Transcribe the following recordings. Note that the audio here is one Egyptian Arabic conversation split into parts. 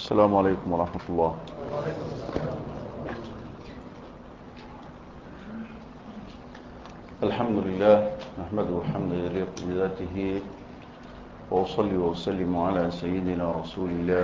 السلام عليكم ورحمة الله الحمد لله نحمده الحمد لله بذاته وأصلي وأسلم على سيدنا رسول الله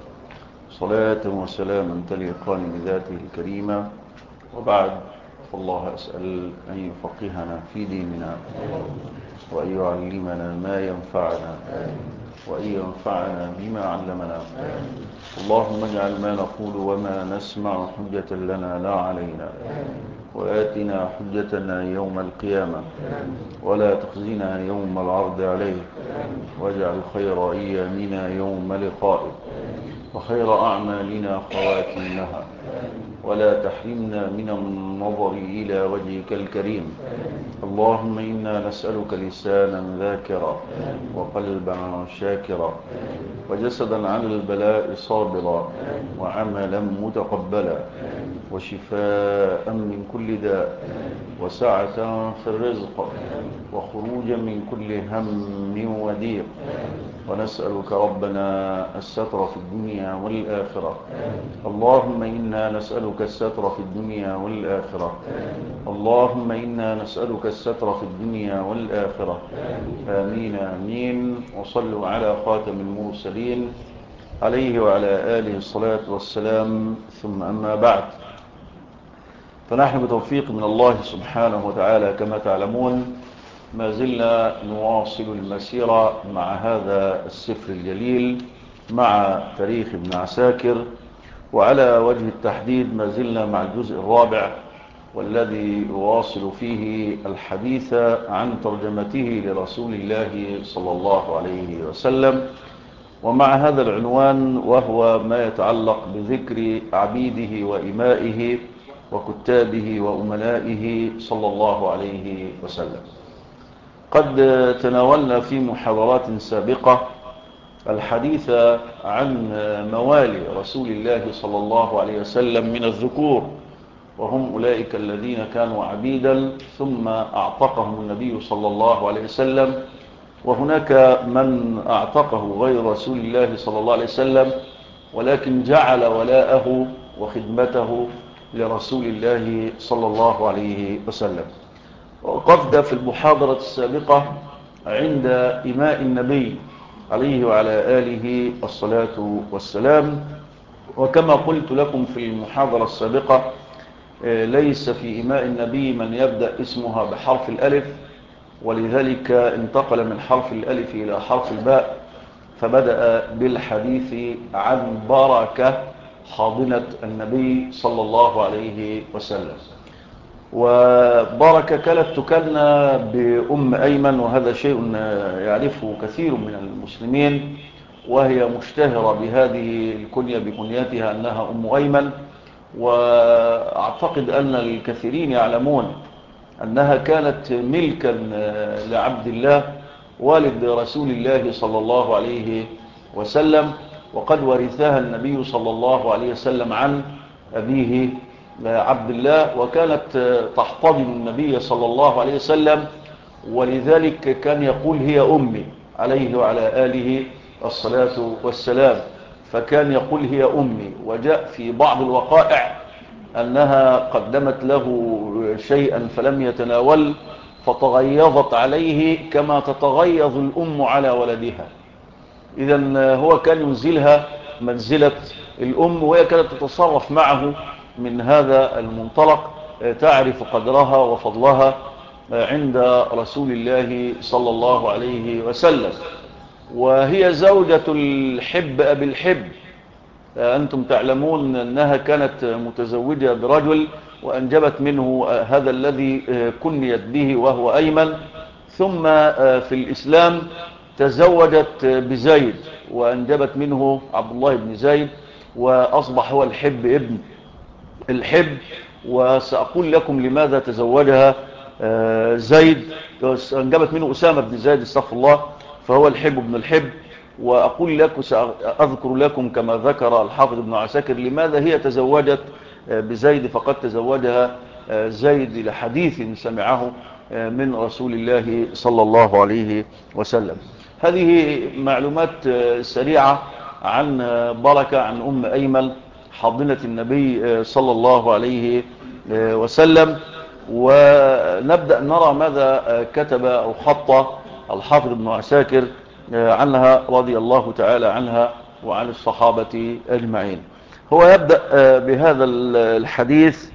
صلاة وسلاما تليقان بذاته الكريمة وبعد فالله أسأل أن يفقهنا في ديننا وأن يعلمنا ما ينفعنا وأن ينفعنا بما علمنا اللهم اجعل ما نقول وما نسمع حجة لنا لا علينا وآتنا حجتنا يوم القيامة ولا تخزنا يوم العرض عليه واجعل خير أيامنا يوم لقائك وخير أعمالنا خواتمها ولا تحرمنا من النظر إلى وجهك الكريم اللهم إنا نسألك لسانا ذاكرا وقلبا شاكرا وجسدا على البلاء صابرا وعملا متقبلا وشفاء من كل داء وسعة في الرزق وخروجا من كل هم وضيق ونسألك ربنا الستر في الدنيا والآخرة اللهم إنا نسألك الستر في الدنيا والآخرة اللهم إنا نسألك الستر في الدنيا والآخرة آمين آمين وصلوا على خاتم المرسلين عليه وعلى آله الصلاة والسلام ثم أما بعد فنحن بتوفيق من الله سبحانه وتعالى كما تعلمون ما زلنا نواصل المسيرة مع هذا السفر الجليل مع تاريخ ابن عساكر وعلى وجه التحديد ما زلنا مع الجزء الرابع والذي يواصل فيه الحديث عن ترجمته لرسول الله صلى الله عليه وسلم ومع هذا العنوان وهو ما يتعلق بذكر عبيده وإمائه وكتابه وأملائه صلى الله عليه وسلم قد تناولنا في محاضرات سابقة الحديث عن موالي رسول الله صلى الله عليه وسلم من الذكور وهم أولئك الذين كانوا عبيدا ثم أعتقهم النبي صلى الله عليه وسلم وهناك من أعتقه غير رسول الله صلى الله عليه وسلم ولكن جعل ولاءه وخدمته لرسول الله صلى الله عليه وسلم وقفنا في المحاضرة السابقة عند إماء النبي عليه وعلى آله الصلاة والسلام وكما قلت لكم في المحاضرة السابقة ليس في إماء النبي من يبدأ اسمها بحرف الألف ولذلك انتقل من حرف الألف إلى حرف الباء فبدأ بالحديث عن بركة حاضنة النبي صلى الله عليه وسلم وبركة كانت تكنى بأم أيمن وهذا شيء يعرفه كثير من المسلمين وهي مشتهرة بهذه الكنية بكنيتها أنها أم أيمن وأعتقد أن الكثيرين يعلمون أنها كانت ملكا لعبد الله والد رسول الله صلى الله عليه وسلم وقد ورثها النبي صلى الله عليه وسلم عن أبيه عبد الله وكانت تحتضن النبي صلى الله عليه وسلم ولذلك كان يقول هي أمي عليه وعلى آله الصلاة والسلام فكان يقول هي أمي وجاء في بعض الوقائع أنها قدمت له شيئا فلم يتناول فتغيظت عليه كما تتغيظ الأم على ولدها إذا هو كان ينزلها منزلة الأم وهي كانت تتصرف معه من هذا المنطلق تعرف قدرها وفضلها عند رسول الله صلى الله عليه وسلم وهي زوجة الحب أبي الحب أنتم تعلمون أنها كانت متزوجة برجل وأنجبت منه هذا الذي كنيت به وهو أيمن ثم في الإسلام تزوجت بزيد وأنجبت منه عبد الله بن زيد وأصبح هو الحب ابن الحب وسأقول لكم لماذا تزوجها زيد أنجبت منه أسامة بن زيد استغفر الله فهو الحب ابن الحب وأقول لكم سأذكر لكم كما ذكر الحافظ ابن عساكر لماذا هي تزوجت بزيد فقد تزوجها زيد لحديث سمعه من رسول الله صلى الله عليه وسلم هذه معلومات سريعة عن بركة عن أم أيمن حاضنة النبي صلى الله عليه وسلم ونبدأ نرى ماذا كتب أو خط الحافظ ابن عساكر عنها رضي الله تعالى عنها وعن الصحابة أجمعين هو يبدأ بهذا الحديث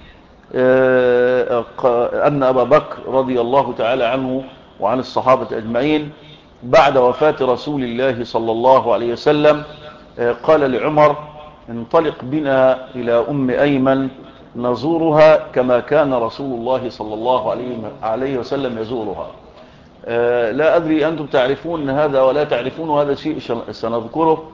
أن أبا بكر رضي الله تعالى عنه وعن الصحابة أجمعين بعد وفاة رسول الله صلى الله عليه وسلم قال لعمر انطلق بنا إلى أم أيمن نزورها كما كان رسول الله صلى الله عليه وسلم يزورها لا أدري أنتم تعرفون هذا ولا تعرفون هذا شيء سنذكره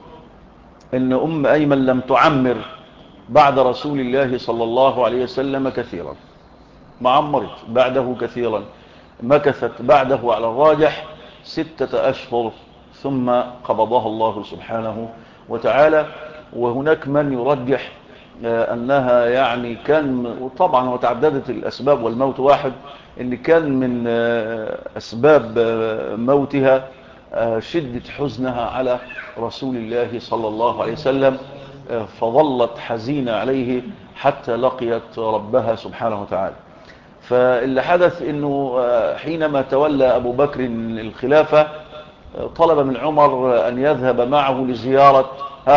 أن أم أيمن لم تعمر بعد رسول الله صلى الله عليه وسلم كثيرا ما عمرت بعده كثيرا مكثت بعده على الراجح ستة أشهر ثم قبضها الله سبحانه وتعالى وهناك من يرجح أنها يعني كان طبعا وتعددت الأسباب والموت واحد ان كان من أسباب موتها شدة حزنها على رسول الله صلى الله عليه وسلم فظلت حزينة عليه حتى لقيت ربها سبحانه وتعالى فاللي حدث انه حينما تولى ابو بكر الخلافة طلب من عمر ان يذهب معه لزيارة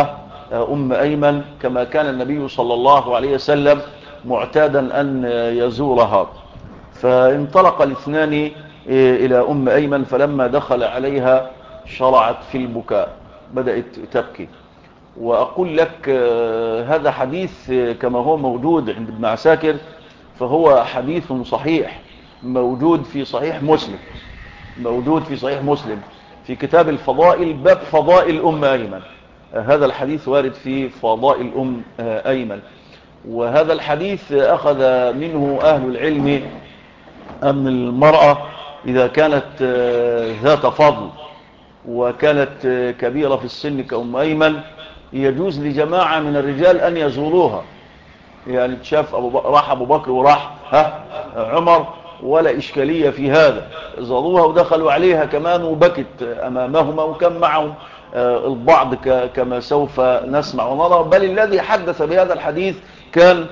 ام ايمن كما كان النبي صلى الله عليه وسلم معتادا ان يزورها فانطلق الاثنان الى ام ايمن فلما دخل عليها شرعت في البكاء بدأت تبكي وأقول لك هذا حديث كما هو موجود عند ابن عساكر فهو حديث صحيح موجود في صحيح مسلم موجود في صحيح مسلم في كتاب الفضائل باب فضائل أم أيمن هذا الحديث وارد في فضائل أم أيمن وهذا الحديث أخذ منه أهل العلم أن المرأة إذا كانت ذات فضل وكانت كبيرة في السن كأم أيمن يجوز لجماعة من الرجال أن يزوروها يعني تشاف أبو بكر راح أبو بكر وراح ها عمر ولا إشكالية في هذا زاروها ودخلوا عليها كمان وبكت أمامهما وكان معهم البعض كما سوف نسمع ونرى بل الذي حدث بهذا الحديث كان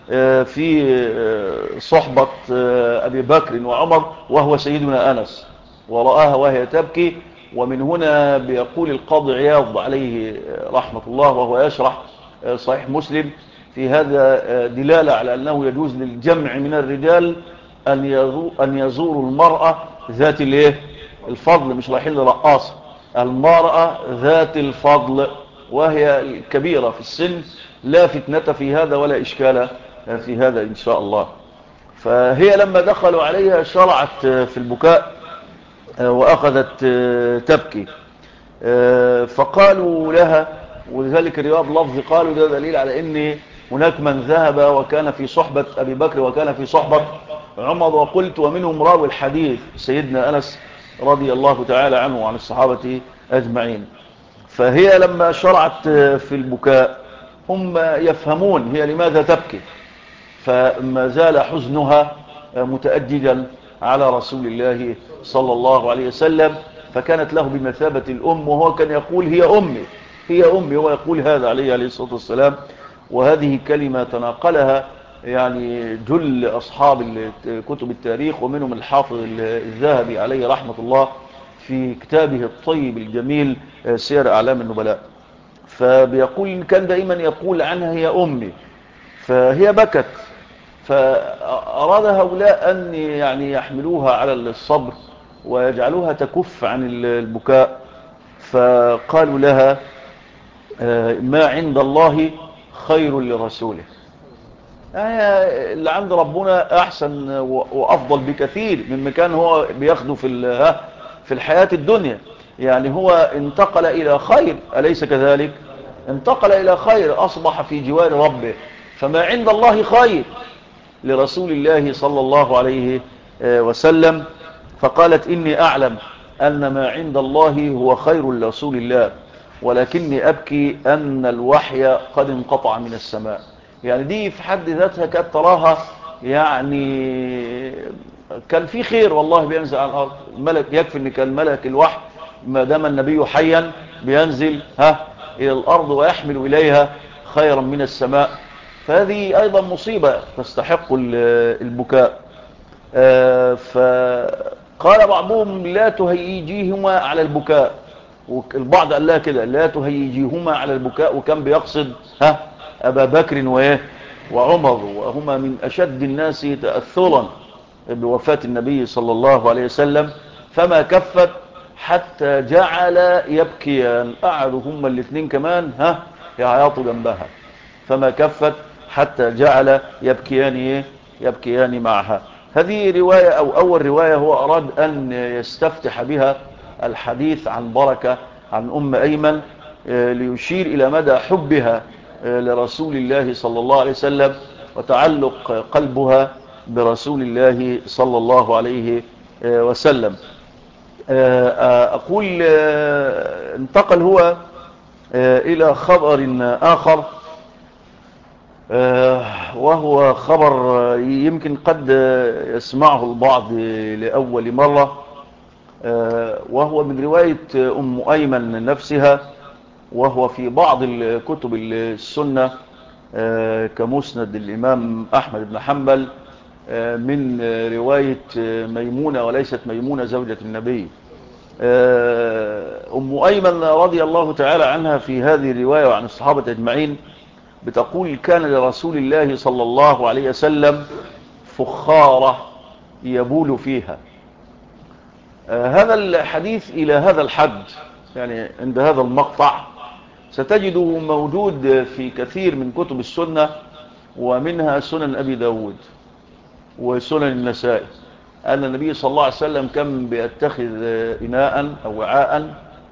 في صحبة أبي بكر وعمر وهو سيدنا أنس ورآها وهي تبكي ومن هنا بيقول القاضي عياض عليه رحمة الله وهو يشرح صحيح مسلم في هذا دلالة على أنه يجوز للجمع من الرجال أن يزوروا المرأة ذات الايه الفضل مش رايحين لرقاصة المرأة ذات الفضل وهي الكبيرة في السن لا فتنة في هذا ولا إشكال في هذا إن شاء الله فهي لما دخلوا عليها شرعت في البكاء وأخذت تبكي فقالوا لها ولذلك الرياض لفظ قالوا ده دليل على ان هناك من ذهب وكان في صحبة أبي بكر وكان في صحبة عمر وقلت ومنهم راوي الحديث سيدنا أنس رضي الله تعالى عنه وعن الصحابة أجمعين فهي لما شرعت في البكاء هم يفهمون هي لماذا تبكي فما زال حزنها متأججا على رسول الله صلى الله عليه وسلم فكانت له بمثابة الأم وهو كان يقول هي أمي هي أمي هو يقول هذا عليه عليه الصلاة والسلام وهذه كلمة تناقلها يعني جل أصحاب كتب التاريخ ومنهم الحافظ الذهبي عليه رحمة الله في كتابه الطيب الجميل سير أعلام النبلاء فبيقول كان دائما يقول عنها هي أمي فهي بكت فأراد هؤلاء أن يعني يحملوها على الصبر ويجعلوها تكف عن البكاء فقالوا لها ما عند الله خير لرسوله يعني اللي عند ربنا أحسن وأفضل بكثير مما كان هو بياخده في في الحياة الدنيا يعني هو انتقل إلى خير أليس كذلك انتقل إلى خير أصبح في جوار ربه فما عند الله خير لرسول الله صلى الله عليه وسلم فقالت إني أعلم أن ما عند الله هو خير لرسول الله ولكني أبكي أن الوحي قد انقطع من السماء يعني دي في حد ذاتها كانت تراها يعني كان في خير والله بينزل على الأرض الملك يكفي أن كان ملك الوحي ما دام النبي حيا بينزل ها إلى الأرض ويحمل إليها خيرا من السماء فهذه أيضا مصيبة تستحق البكاء فقال بعضهم لا تهيجيهما على البكاء والبعض قال لها كده لا تهيجيهما على البكاء وكان بيقصد ها أبا بكر وإيه وعمر وهما من أشد الناس تأثرا بوفاة النبي صلى الله عليه وسلم فما كفت حتى جعل يبكيان قعدوا هما الاثنين كمان ها يعيطوا جنبها فما كفت حتى جعل يبكيان ايه يبكيان معها هذه رواية او اول رواية هو اراد ان يستفتح بها الحديث عن بركة عن ام ايمن ليشير الى مدى حبها لرسول الله صلى الله عليه وسلم وتعلق قلبها برسول الله صلى الله عليه وسلم أقول انتقل هو إلى خبر آخر وهو خبر يمكن قد يسمعه البعض لأول مرة وهو من رواية أم أيمن نفسها وهو في بعض الكتب السنة كمسند الإمام أحمد بن حنبل من رواية ميمونة وليست ميمونة زوجة النبي أم أيمن رضي الله تعالى عنها في هذه الرواية وعن الصحابة أجمعين بتقول كان لرسول الله صلى الله عليه وسلم فخارة يبول فيها هذا الحديث إلى هذا الحد يعني عند هذا المقطع ستجده موجود في كثير من كتب السنة ومنها سنن أبي داود وسنن النسائي أن النبي صلى الله عليه وسلم كان بيتخذ إناء أو وعاء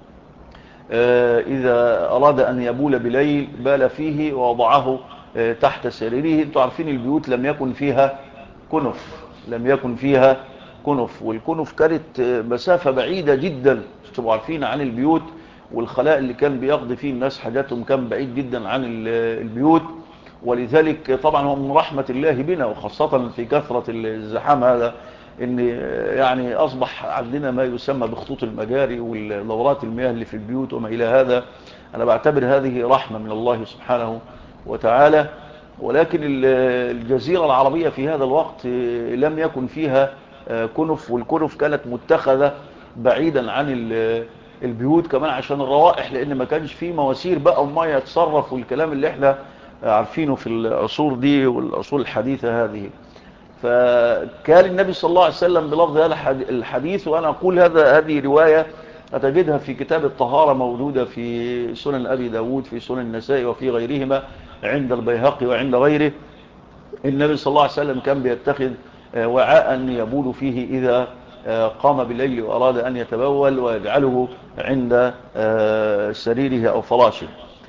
إذا أراد أن يبول بليل بال فيه ووضعه تحت سريره انتوا عارفين البيوت لم يكن فيها كنف لم يكن فيها كنف والكنف كانت مسافة بعيدة جدا انتوا عارفين عن البيوت والخلاء اللي كان بيقضي فيه الناس حاجاتهم كان بعيد جدا عن البيوت ولذلك طبعا هو من رحمة الله بنا وخاصة في كثرة الزحام هذا ان يعني اصبح عندنا ما يسمى بخطوط المجاري والدورات المياه اللي في البيوت وما الى هذا انا بعتبر هذه رحمة من الله سبحانه وتعالى ولكن الجزيرة العربية في هذا الوقت لم يكن فيها كنف والكنف كانت متخذة بعيدا عن البيوت كمان عشان الروائح لان ما كانش فيه مواسير بقى وما يتصرف والكلام اللي احنا عارفينه في العصور دي والعصور الحديثة هذه فكان النبي صلى الله عليه وسلم بلفظ هذا الحديث وأنا أقول هذا هذه رواية أتجدها في كتاب الطهارة موجودة في سنن أبي داود في سنن النسائي وفي غيرهما عند البيهقي وعند غيره النبي صلى الله عليه وسلم كان بيتخذ وعاء يبول فيه إذا قام بالليل وأراد أن يتبول ويجعله عند سريره أو فراشه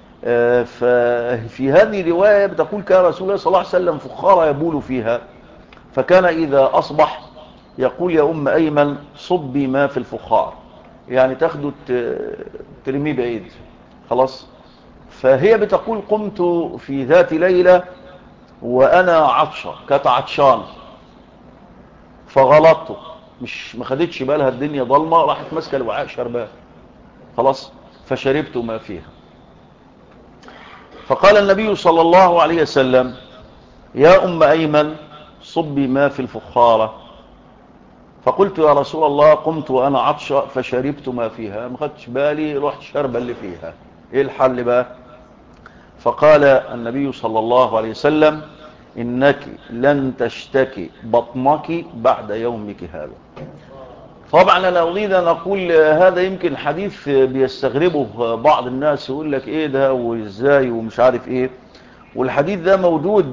ففي هذه الرواية بتقول كان رسول الله صلى الله عليه وسلم فخارة يبول فيها فكان إذا أصبح يقول يا أم أيمن صبي ما في الفخار يعني تاخده ترميه بعيد خلاص فهي بتقول قمت في ذات ليلة وأنا عطشة كانت عطشان فغلطت مش ما خدتش بالها الدنيا ضلمة راحت ماسكه الوعاء شرباه خلاص فشربت ما فيها فقال النبي صلى الله عليه وسلم يا أم أيمن صبي ما في الفخارة فقلت يا رسول الله قمت وأنا عطشة فشربت ما فيها ما خدتش بالي رحت شرب اللي فيها إيه الحل بقى فقال النبي صلى الله عليه وسلم إنك لن تشتكي بطنك بعد يومك هذا طبعا أنا أريد أن أقول هذا يمكن حديث بيستغربه بعض الناس يقول لك إيه ده وإزاي ومش عارف إيه والحديث ده موجود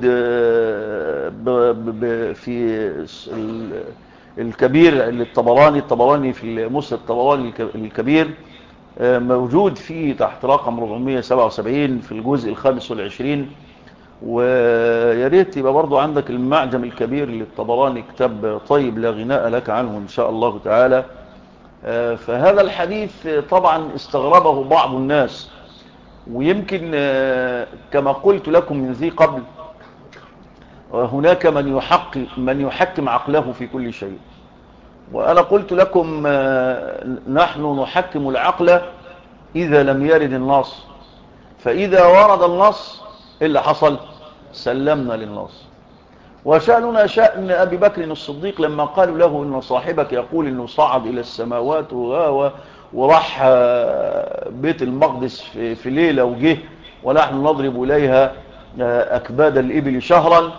في الكبير الطبراني الطبراني في مسند الطبراني الكبير موجود فيه تحت رقم 477 في الجزء الخامس والعشرين ويا ريت يبقى برضو عندك المعجم الكبير للطبراني كتاب طيب لا غناء لك عنه إن شاء الله تعالى فهذا الحديث طبعا استغربه بعض الناس ويمكن كما قلت لكم من ذي قبل هناك من يحق من يحكم عقله في كل شيء وأنا قلت لكم نحن نحكم العقل إذا لم يرد النص فإذا ورد النص إيه اللي حصل سلمنا للنص وشأننا شأن أبي بكر الصديق لما قالوا له إن صاحبك يقول إنه صعد إلى السماوات وراح بيت المقدس في ليلة وجه ونحن نضرب إليها أكباد الإبل شهرا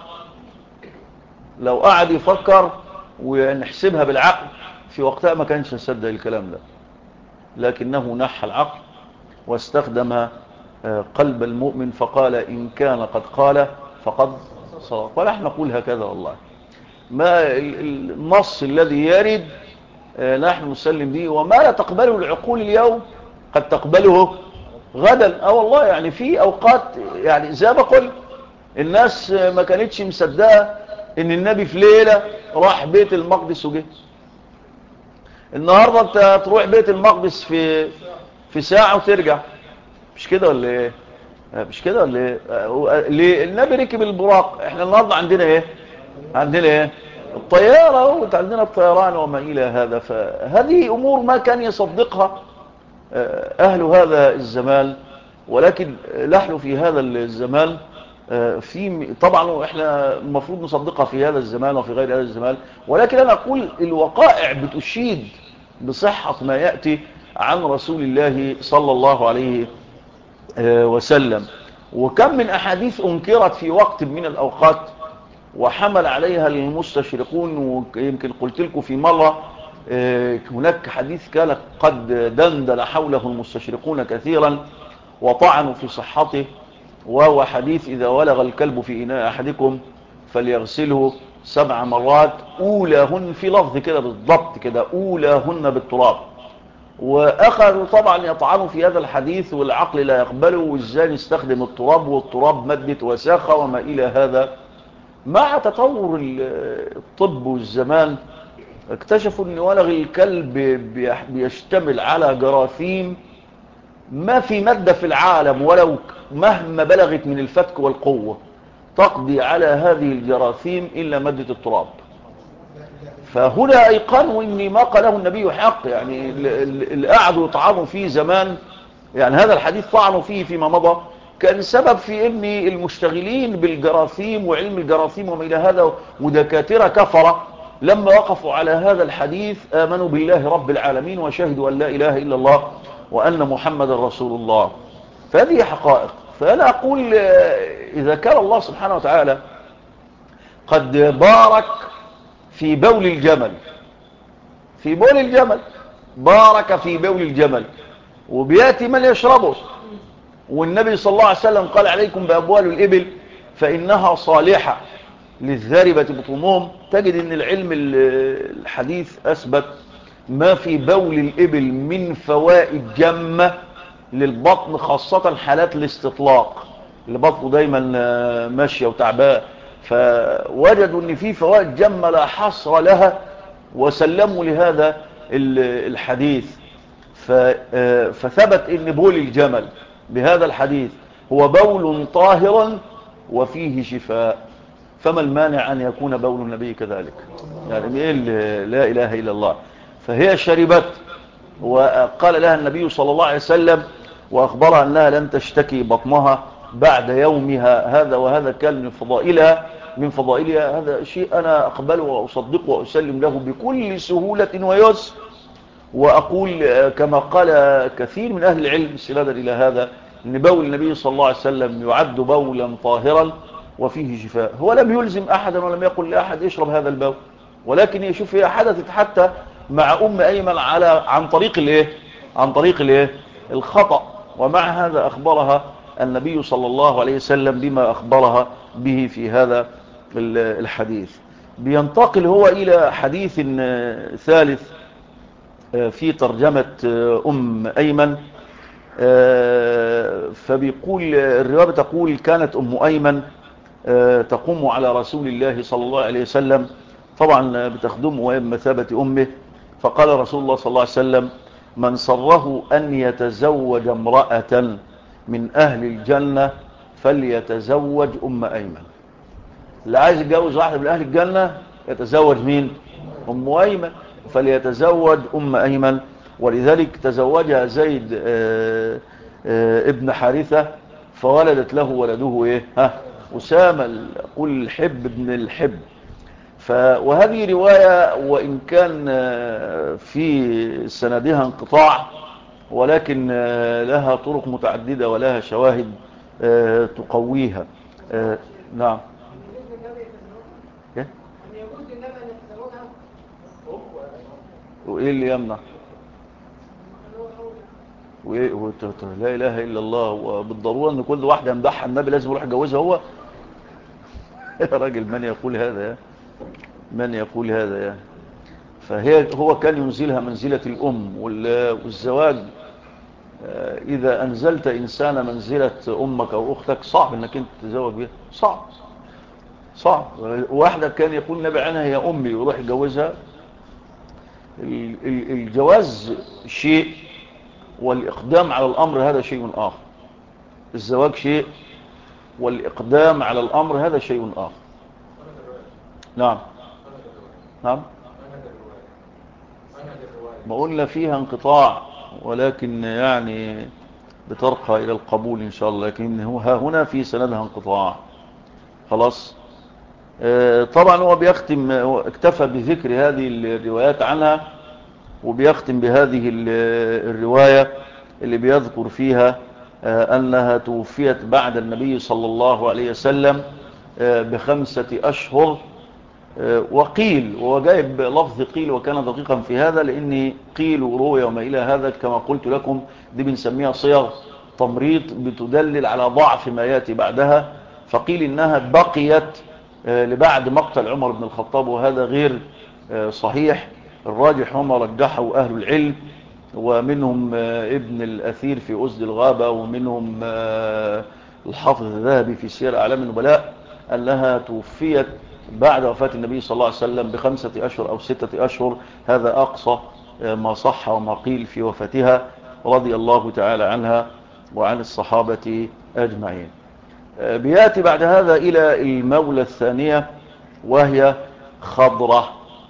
لو قعد يفكر ونحسبها بالعقل في وقتها ما كانش يصدق الكلام ده لكنه نحى العقل واستخدم قلب المؤمن فقال إن كان قد قال فقد صدق ونحن نقول هكذا والله ما النص الذي يرد نحن نسلم به وما لا تقبله العقول اليوم قد تقبله غدا اه والله يعني في اوقات يعني زي ما قلت الناس ما كانتش مصدقه ان النبي في ليله راح بيت المقدس وجه النهارده انت تروح بيت المقدس في في ساعه وترجع مش كده ولا ايه مش كده ولا ايه ليه النبي ركب البراق احنا النهارده عندنا ايه عندنا ايه الطياره وانت عندنا الطيران وما الى هذا فهذه امور ما كان يصدقها اهل هذا الزمان ولكن نحن في هذا الزمان في طبعا احنا المفروض نصدقها في هذا الزمان وفي غير هذا الزمان ولكن انا اقول الوقائع بتشيد بصحة ما يأتي عن رسول الله صلى الله عليه وسلم وكم من احاديث انكرت في وقت من الاوقات وحمل عليها المستشرقون ويمكن قلت لكم في مرة هناك حديث كان قد دندل حوله المستشرقون كثيرا وطعنوا في صحته وهو حديث إذا ولغ الكلب في إناء أحدكم فليغسله سبع مرات أولاهن في لفظ كده بالضبط كده أولاهن بالتراب وأخذوا طبعا يطعنوا في هذا الحديث والعقل لا يقبله وإزاي يستخدم التراب والتراب مادة وساخة وما إلى هذا مع تطور الطب والزمان اكتشفوا ان ولغ الكلب بيشتمل على جراثيم ما في مادة في العالم ولو مهما بلغت من الفتك والقوة تقضي على هذه الجراثيم إلا مادة التراب فهنا أيقنوا أن ما قاله النبي حق يعني اللي قعدوا يطعنوا فيه زمان يعني هذا الحديث طعنوا فيه فيما مضى كان سبب في أن المشتغلين بالجراثيم وعلم الجراثيم وما إلى هذا ودكاترة كفرة لما وقفوا على هذا الحديث آمنوا بالله رب العالمين وشهدوا أن لا إله إلا الله وأن محمد رسول الله فهذه حقائق فأنا أقول إذا كان الله سبحانه وتعالى قد بارك في بول الجمل في بول الجمل بارك في بول الجمل وبياتي من يشربه والنبي صلى الله عليه وسلم قال عليكم بأبوال الإبل فإنها صالحة للذاربة بطنهم تجد ان العلم الحديث أثبت ما في بول الإبل من فوائد جمة للبطن خاصة حالات الاستطلاق اللي بطنه دايما ماشية وتعباه فوجدوا ان في فوائد جمة لا حصر لها وسلموا لهذا الحديث فثبت ان بول الجمل بهذا الحديث هو بول طاهرا وفيه شفاء فما المانع أن يكون بول النبي كذلك يعني إيه لا إله إلا الله فهي شربت وقال لها النبي صلى الله عليه وسلم وأخبرها أنها لن تشتكي بطنها بعد يومها هذا وهذا كان من فضائلها من فضائلها هذا شيء أنا أقبله وأصدقه وأسلم له بكل سهولة ويسر وأقول كما قال كثير من أهل العلم استنادا إلى هذا أن بول النبي صلى الله عليه وسلم يعد بولا طاهرا وفيه شفاء هو لم يلزم أحدا ولم يقل لأحد يشرب هذا البول ولكن يشوف هي حدثت حتى مع أم أيمن على عن طريق الايه عن طريق الايه الخطأ ومع هذا أخبرها النبي صلى الله عليه وسلم بما أخبرها به في هذا الحديث بينتقل هو إلى حديث ثالث في ترجمة أم أيمن فبيقول الرواية تقول كانت أم أيمن تقوم على رسول الله صلى الله عليه وسلم طبعا بتخدمه بمثابة أمه فقال رسول الله صلى الله عليه وسلم من صره أن يتزوج امرأة من أهل الجنة فليتزوج أم أيمن اللي عايز يتجوز واحدة من أهل الجنة يتزوج مين أم أيمن فليتزوج أم أيمن ولذلك تزوجها زيد ابن حارثة فولدت له ولده ايه ها أسامة قل الحب ابن الحب ف وهذه رواية وإن كان في سندها انقطاع ولكن لها طرق متعددة ولها شواهد تقويها نعم إيه؟ وإيه اللي يمنع وإيه وت- ت- لا إله إلا الله وبالضرورة أن كل واحد يمدحها النبي لازم يروح يجوزها هو يا راجل من يقول هذا يا من يقول هذا يا فهي هو كان ينزلها منزلة الأم وال- والزواج آه، إذا أنزلت إنسان منزلة أمك أو أختك صعب أنك أنت تتزوج بها صعب صعب واحدة كان يقول النبي عنها هي أمي ويروح يجوزها ال- ال- الجواز شيء والإقدام على الأمر هذا شيء آخر الزواج شيء والإقدام على الأمر هذا شيء آخر نعم نعم ما قلنا فيها انقطاع ولكن يعني بترقى إلى القبول إن شاء الله لكن هو ها هنا في سندها انقطاع خلاص آه، طبعا هو بيختم هو اكتفى بذكر هذه الروايات عنها وبيختم بهذه ال- الرواية اللي بيذكر فيها آه، أنها توفيت بعد النبي صلى الله عليه وسلم آه، بخمسة أشهر آه، وقيل وهو جايب لفظ قيل وكان دقيقا في هذا لأن قيل وروي وما إلى هذا كما قلت لكم دي بنسميها صيغ تمريض بتدلل على ضعف ما يأتي بعدها فقيل إنها بقيت آه، لبعد مقتل عمر بن الخطاب وهذا غير آه، صحيح الراجح هم رجحوا أهل العلم ومنهم آه، ابن الأثير في أسد الغابة ومنهم آه، الحافظ الذهبي في سير أعلام النبلاء أنها توفيت بعد وفاة النبي صلى الله عليه وسلم بخمسة أشهر أو ستة أشهر هذا أقصى آه، ما صح وما قيل في وفاتها رضي الله تعالى عنها وعن الصحابة أجمعين آه، بياتي بعد هذا إلى المولى الثانية وهي خضرة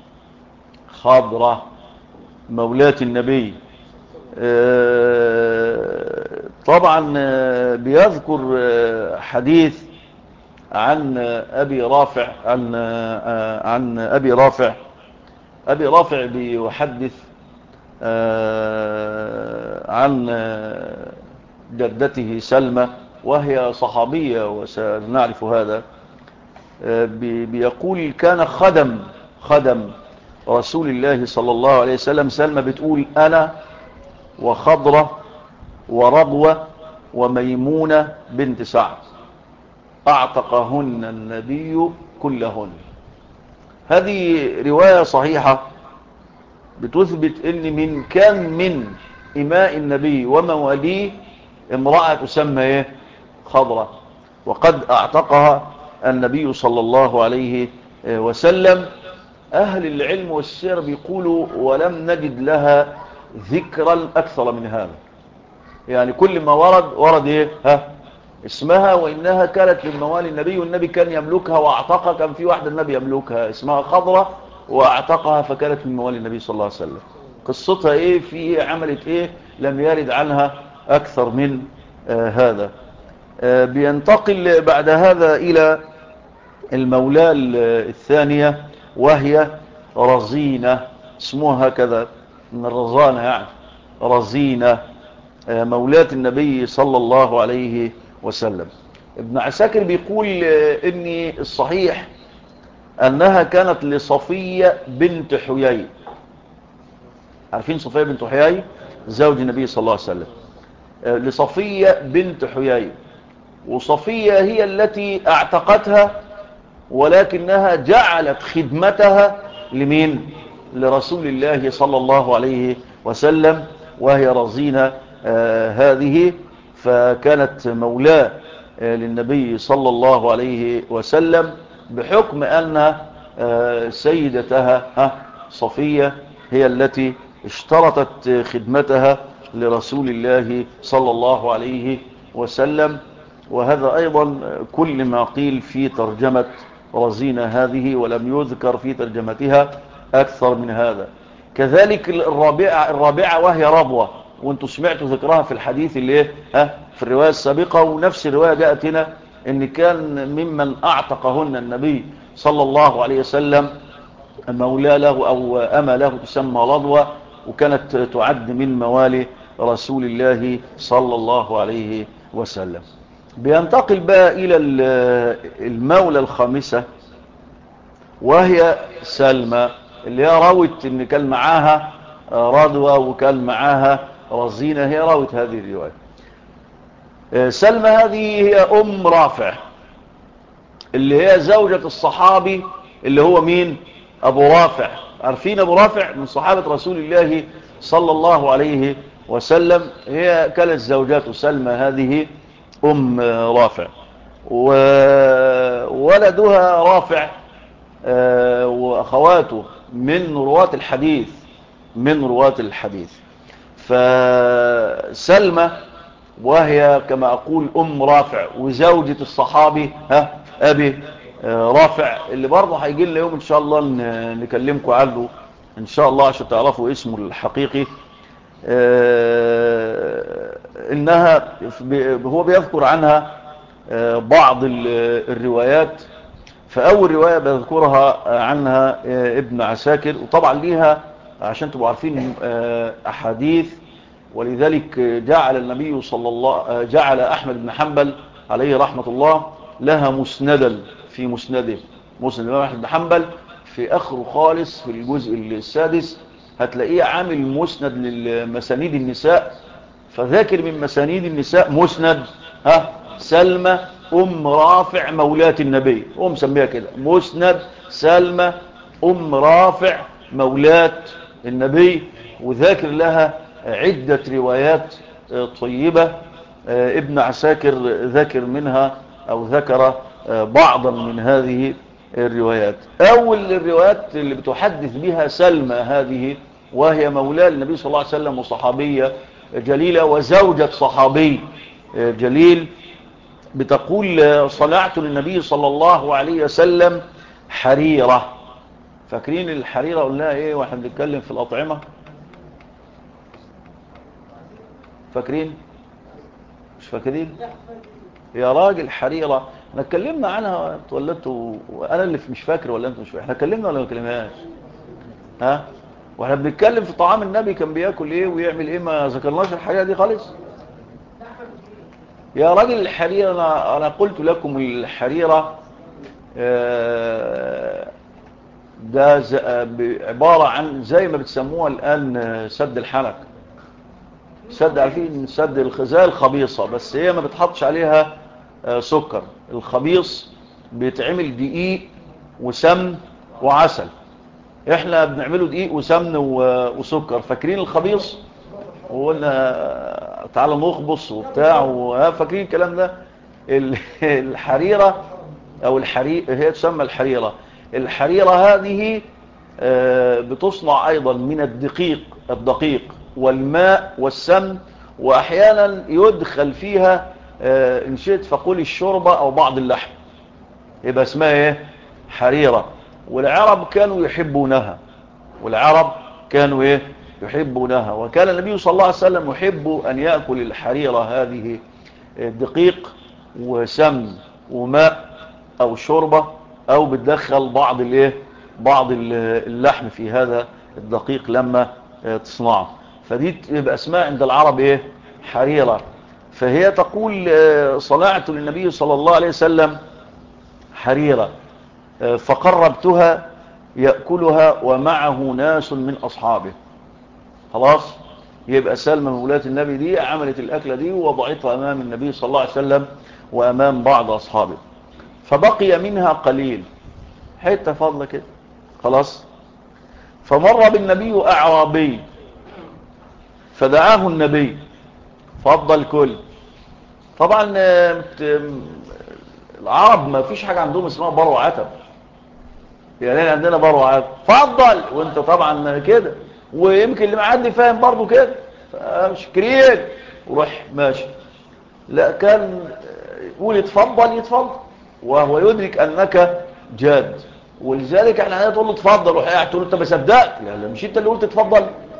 خضرة مولاة النبي آه، طبعا آه، بيذكر آه، حديث عن أبي رافع عن آه، عن أبي رافع أبي رافع بيحدث آه، عن آه، جدته سلمى وهي صحابية وسنعرف هذا آه، بي- بيقول كان خدم خدم رسول الله صلى الله عليه وسلم سلمى بتقول أنا وخضرة ورضوة وميمونة بنت سعد أعتقهن النبي كلهن هذه رواية صحيحة بتثبت ان من كان من إماء النبي ومواليه امرأة تسمى ايه خضرة وقد اعتقها النبي صلى الله عليه وسلم أهل العلم والسير بيقولوا ولم نجد لها ذكرا أكثر من هذا يعني كل ما ورد ورد ايه ها اسمها وإنها كانت من موالي النبي والنبي كان يملكها واعتقها كان في واحدة النبي يملكها اسمها خضرة واعتقها فكانت من موالي النبي صلى الله عليه وسلم قصتها ايه في إيه عملت ايه لم يرد عنها اكثر من آه هذا آه بينتقل بعد هذا الى المولاة الثانية وهي رزينة اسمها هكذا من الرزانة يعني رزينة آه مولاة النبي صلى الله عليه وسلم ابن عساكر بيقول ان الصحيح انها كانت لصفية بنت حيي عارفين صفية بنت حيي زوج النبي صلى الله عليه وسلم لصفية بنت حيي وصفية هي التي اعتقتها ولكنها جعلت خدمتها لمين لرسول الله صلى الله عليه وسلم وهي رزينة آه هذه فكانت مولاة آه للنبي صلى الله عليه وسلم بحكم أن آه سيدتها صفية هي التي اشترطت خدمتها لرسول الله صلى الله عليه وسلم وهذا أيضا كل ما قيل في ترجمة رزينة هذه ولم يذكر في ترجمتها أكثر من هذا كذلك الرابعة, الرابعة وهي رضوة وانتوا سمعتوا ذكرها في الحديث اللي ايه ها في الرواية السابقة ونفس الرواية جاءت هنا ان كان ممن اعتقهن النبي صلى الله عليه وسلم مولى له او اما له تسمى رضوى وكانت تعد من موالي رسول الله صلى الله عليه وسلم بينتقل بقى الى المولى الخامسة وهي سلمى اللي هي راوت ان كان معاها رضوى وكان معاها رزينة هي راوت هذه الرواية سلمى هذه هي ام رافع اللي هي زوجة الصحابي اللي هو مين ابو رافع عارفين ابو رافع من صحابة رسول الله صلى الله عليه وسلم هي كانت زوجات سلمى هذه ام رافع وولدها رافع واخواته من رواة الحديث من رواة الحديث فسلمى وهي كما أقول أم رافع وزوجة الصحابي ها أبي رافع اللي برضه هيجي لنا يوم إن شاء الله نكلمكم عنه إن شاء الله عشان تعرفوا اسمه الحقيقي إنها هو بيذكر عنها بعض الروايات فأول رواية بذكرها عنها ابن عساكر وطبعا ليها عشان تبقوا عارفين أحاديث ولذلك جعل النبي صلى الله جعل أحمد بن حنبل عليه رحمة الله لها مسندا في مسنده مسند الإمام أحمد بن حنبل في آخره خالص في الجزء السادس هتلاقيه عامل مسند للمسانيد النساء فذاكر من مسانيد النساء مسند ها سلمى أم رافع مولاة النبي هو مسميها كده مسند سلمى أم رافع مولاة النبي وذاكر لها عدة روايات طيبة ابن عساكر ذاكر منها أو ذكر بعضا من هذه الروايات أول الروايات اللي بتحدث بها سلمى هذه وهي مولاة النبي صلى الله عليه وسلم وصحابية جليلة وزوجة صحابي جليل بتقول صنعت للنبي صلى الله عليه وسلم حريرة فاكرين الحريرة قلناها ايه واحنا بنتكلم في الأطعمة فاكرين مش فاكرين يا راجل حريرة احنا اتكلمنا عنها اتولدتوا وانا اللي مش فاكر ولا انتوا مش فاكر احنا اتكلمنا ولا ما اتكلمناش ها واحنا بنتكلم في طعام النبي كان بياكل ايه ويعمل ايه ما ذكرناش الحاجه دي خالص يا راجل الحريرة انا انا قلت لكم الحريرة ده عبارة عن زي ما بتسموها الان سد الحنك سد عارفين سد الخزايا الخبيصة بس هي ما بتحطش عليها سكر الخبيص بيتعمل دقيق وسمن وعسل احنا بنعمله دقيق وسمن وسكر فاكرين الخبيص وقلنا تعالى نخبص وبتاع فاكرين الكلام ده الحريرة او الحرير هي تسمى الحريرة الحريرة هذه بتصنع ايضا من الدقيق الدقيق والماء والسمن واحيانا يدخل فيها ان شئت فقول الشوربة او بعض اللحم يبقى اسمها ايه حريرة والعرب كانوا يحبونها والعرب كانوا ايه يحبونها وكان النبي صلى الله عليه وسلم يحب ان يأكل الحريرة هذه دقيق وسمن وماء او شوربة او بتدخل بعض الايه بعض اللحم في هذا الدقيق لما تصنعه فدي تبقى اسمها عند العرب ايه حريرة فهي تقول صنعت للنبي صلى الله عليه وسلم حريرة فقربتها يأكلها ومعه ناس من أصحابه خلاص يبقى سلمى مولاة النبي دي عملت الأكلة دي ووضعتها أمام النبي صلى الله عليه وسلم وأمام بعض أصحابه فبقي منها قليل حتة فضلة كده خلاص فمر بالنبي أعرابي فدعاه النبي فضل كل طبعا العرب ما فيش حاجة عندهم اسمها برو عتب يعني عندنا برو عتب فضل وانت طبعا كده ويمكن اللي معدي فاهم برضو كده مش كريم وروح ماشي لا كان يقول يتفضل يتفضل وهو يدرك انك جاد ولذلك احنا هنا تقول له اتفضل روح قاعد تقول له انت ما صدقت لا لا مش انت اللي قلت اتفضل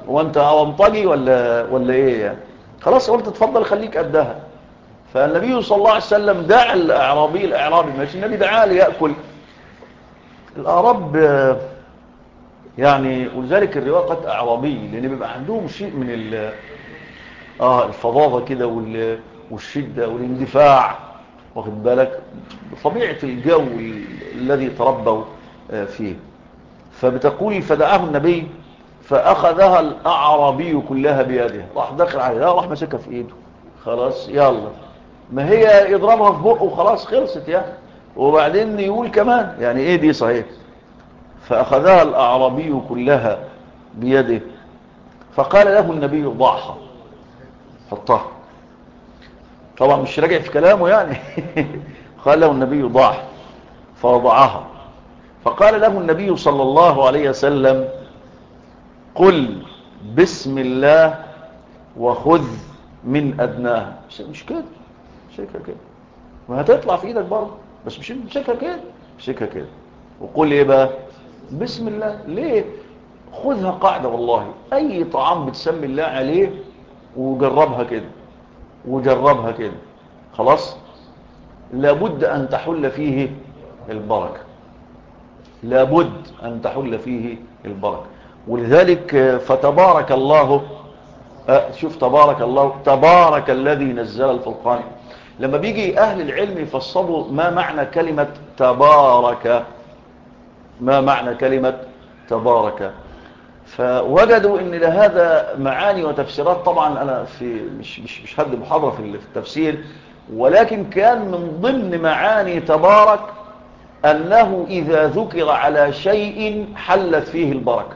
هو انت اونطجي ولا ولا ايه يعني خلاص قلت اتفضل خليك قدها فالنبي صلى الله عليه وسلم دعا الاعرابي الاعرابي ماشي النبي دعاه ليأكل الاعراب آه، يعني ولذلك الرواية قد اعرابي لان بيبقى عندهم شيء من ال اه الفظاظة كده وال- والشدة والاندفاع واخد بالك طبيعة الجو ال- الذي تربوا آه، فيه فبتقول فدعاه النبي فأخذها الأعرابي كلها بيده راح دخل عليها راح مسكها في ايده خلاص يلا ما هي يضربها في بقه وخلاص خلصت يعني وبعدين يقول كمان يعني ايه دي صحيح فأخذها الأعرابي كلها بيده فقال له النبي ضعها حطها طبعا مش راجع في كلامه يعني قال له النبي ضعها فوضعها فقال له النبي صلى الله عليه وسلم قل بسم الله وخذ من أدناها مش- مش كده مشيكها كده ما هتطلع في ايدك برضه بس مش مشيكها كده مشيكها كده وقول ايه بقى بسم الله ليه خذها قاعدة والله اي طعام بتسمي الله عليه وجربها كده وجربها كده خلاص لابد ان تحل فيه البركة لابد ان تحل فيه البركة ولذلك آه، فتبارك الله آه، شوف تبارك الله تبارك الذي نزل الفرقان لما بيجي أهل العلم يفصلوا ما معنى كلمة تبارك ما معنى كلمة تبارك فوجدوا ان لهذا معاني وتفسيرات طبعا انا في مش مش مش هدي محاضره في في التفسير ولكن كان من ضمن معاني تبارك انه اذا ذكر على شيء حلت فيه البركه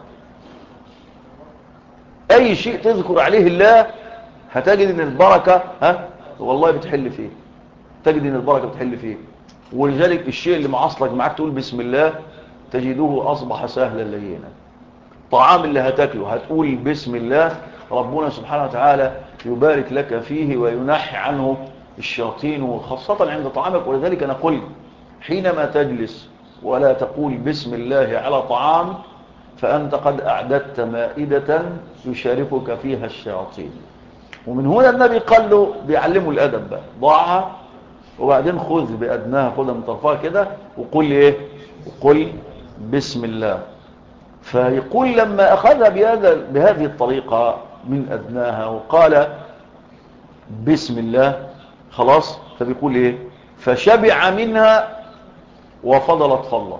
اي شيء تذكر عليه الله هتجد ان البركة ها والله بتحل فيه تجد ان البركة بتحل فيه ولذلك الشيء اللي معاصلك معاك تقول بسم الله تجده اصبح سهلا لينا طعام اللي هتاكله هتقول بسم الله ربنا سبحانه وتعالى يبارك لك فيه وينحي عنه الشياطين وخاصة عند طعامك ولذلك انا قلت حينما تجلس ولا تقول بسم الله على طعام فأنت قد أعددت مائدة يشاركك فيها الشياطين ومن هنا النبي قال له بيعلمه الأدب بقى ضعها وبعدين خذ بأدناها خذها من طرفها كده وقل إيه وقل بسم الله فيقول لما أخذها بهذا بهذه الطريقة من أدناها وقال بسم الله خلاص فبيقول إيه فشبع منها وفضلت فضلا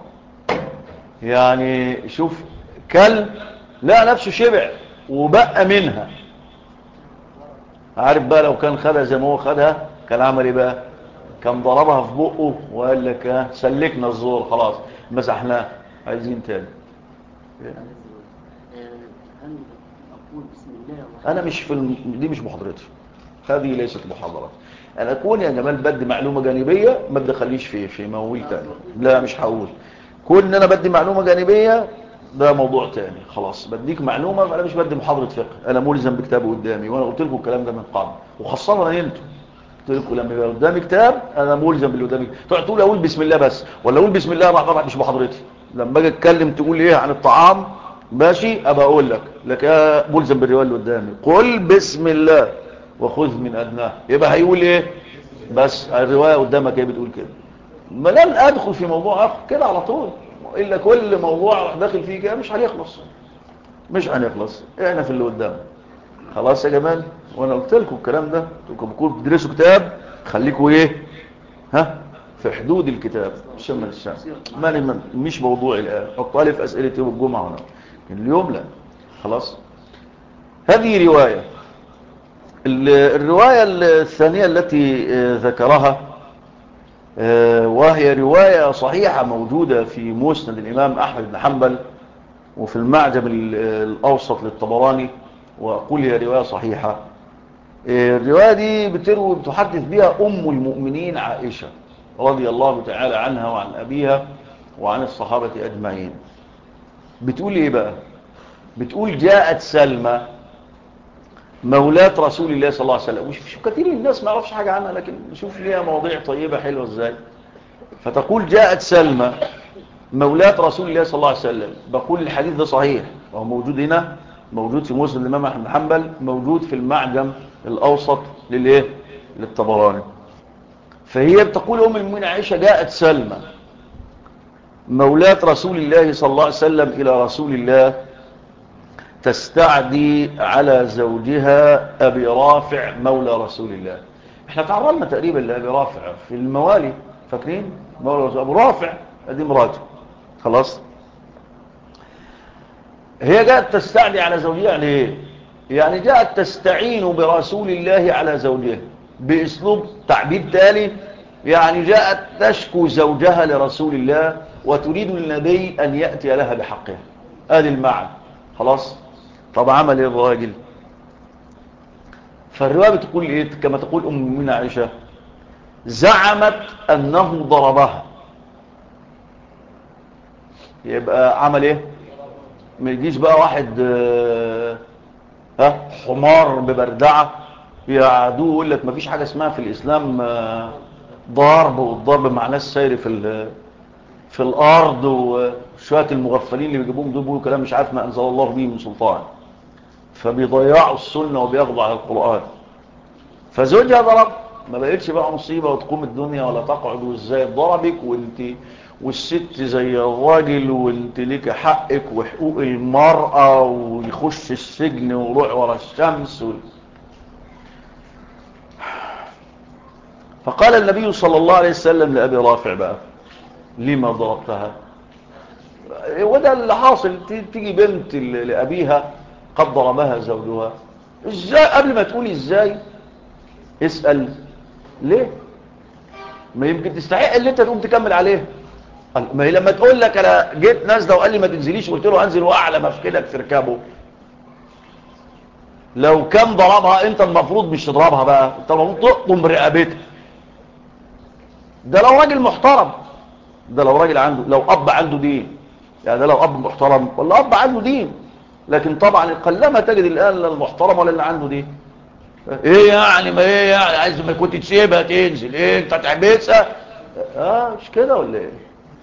يعني شوف كل لا نفسه شبع وبقى منها عارف بقى لو كان خدها زي ما هو خدها كان عمل ايه بقى كان ضربها في بقه وقال لك ها سلكنا الزور خلاص مسحناه عايزين تاني هل أقول بسم الله انا مش في الم... دي مش محاضرتي هذه ليست محاضرات انا اكون يا جمال بدي معلومه جانبيه ما تدخليش في في مواويل تاني لا مش هقول كون ان انا بدي معلومه جانبيه ده موضوع تاني خلاص بديك معلومه انا مش بدي محاضره فقه انا ملزم بكتاب قدامي وانا قلت لكم الكلام ده من قبل وخاصه انتوا قلت لكم لما يبقى قدامي كتاب انا ملزم باللي قدامي تقعد تقول اقول بسم الله بس ولا اقول بسم الله طبعا مش محاضرتي لما اجي اتكلم تقول ايه عن الطعام ماشي ابقى اقول لك لك يا ملزم بالروايه اللي قدامي قل بسم الله وخذ من ادناه يبقى هيقول ايه بس الروايه قدامك ايه بتقول كده ما لن ادخل في موضوع اخر كده على طول الا كل موضوع داخل فيه كده مش هنخلص مش هنخلص احنا في اللي قدام خلاص يا جمال وانا قلت لكم الكلام ده انتوا كنتوا بتدرسوا كتاب خليكم ايه ها في حدود الكتاب شمل الشام ماني من مش موضوعي الان حطها لي في اسئله يوم الجمعه هنا اليوم لا خلاص هذه روايه الروايه الثانيه التي ذكرها وهي رواية صحيحة موجودة في مسند الإمام أحمد بن حنبل وفي المعجم الأوسط للطبراني وأقول هي رواية صحيحة الرواية دي بتروي بتحدث بها أم المؤمنين عائشة رضي الله تعالى عنها وعن أبيها وعن الصحابة أجمعين بتقول إيه بقى بتقول جاءت سلمى مولاة رسول الله صلى الله عليه وسلم شوف كثير من الناس ما يعرفش حاجة عنها لكن شوف ليها مواضيع طيبة حلوة ازاي فتقول جاءت سلمى مولاة رسول الله صلى الله عليه وسلم بقول الحديث ده صحيح وهو موجود هنا موجود في مسلم الإمام أحمد بن حنبل موجود في المعجم الأوسط للإيه للطبراني فهي بتقول أم المؤمنين عائشة جاءت سلمى مولاة رسول الله صلى الله عليه وسلم إلى رسول الله تستعدي على زوجها أبي رافع مولى رسول الله احنا تعرضنا تقريبا لأبي رافع في الموالي فاكرين مولى رسول أبو رافع ادي مراته خلاص هي جاءت تستعدي على زوجها ليه يعني جاءت تستعين برسول الله على زوجها باسلوب تعبير تالي يعني جاءت تشكو زوجها لرسول الله وتريد النبي ان ياتي لها بحقها ادي المعنى خلاص طب عمل ايه الراجل فالروايه بتقول ايه كما تقول ام المؤمنين عائشه زعمت انه ضربها يبقى عمل ايه ما يجيش بقى واحد آه، ها حمار ببردعه يعدوه يقول لك ما فيش حاجه اسمها في الاسلام آه، ضرب والضرب مع ناس ساير في ال- في الارض وشويه المغفلين اللي بيجيبوهم دول بيقولوا كلام مش عارف ما انزل الله به من سلطان فبيضيعوا السنه وبياخدوا على القران فزوجها ضرب ما بقتش بقى مصيبه وتقوم الدنيا ولا تقعد وازاي ضربك وانت والست زي الراجل وانت ليك حقك وحقوق المرأة ويخش السجن ويروح ورا الشمس و... فقال النبي صلى الله عليه وسلم لأبي رافع بقى لما ضربتها وده اللي حاصل ت- تيجي بنت ل- لأبيها قد ضربها زوجها ازاي قبل ما تقولي ازاي اسأل ليه ما يمكن تستحق اللي انت تقوم تكمل عليه قال- ما هي لما تقول لك انا جيت نازله وقال لي ما تنزليش قلت له انزل واعلى مفكدك تركبه لو كان ضربها انت المفروض مش تضربها بقى انت المفروض تقطم رقبتها ده لو راجل محترم ده لو راجل عنده لو اب عنده دين يعني ده لو اب محترم ولا اب عنده دين لكن طبعا قلما تجد الان لا المحترم ولا اللي عنده دين ايه يعني ما ايه يعني عايز ما كنت تسيبها تنزل ايه انت تحبسها اه مش كده ولا ايه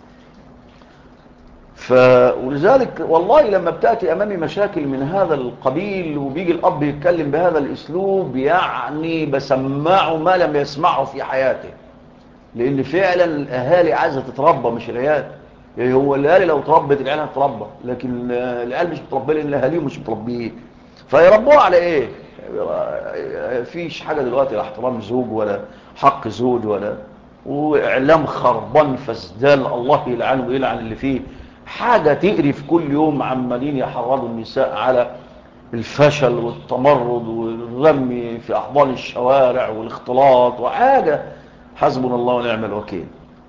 ف ولذلك والله لما بتاتي امامي مشاكل من هذا القبيل وبيجي الاب يتكلم بهذا الاسلوب يعني بسمعه ما لم يسمعه في حياته لان فعلا الاهالي عايزه تتربى مش العيال يعني هو الاهالي لو تربت العيال هتتربى لكن آه، العيال مش متربيه لان اهاليهم مش متربيين فيربوها على ايه فيش حاجه دلوقتي لا احترام زوج ولا حق زوج ولا واعلام خربان فسدان الله يلعنه ويلعن اللي فيه حاجه تقرف كل يوم عمالين يحرضوا النساء على الفشل والتمرد والرمي في احضان الشوارع والاختلاط وحاجه حسبنا الله ونعم الوكيل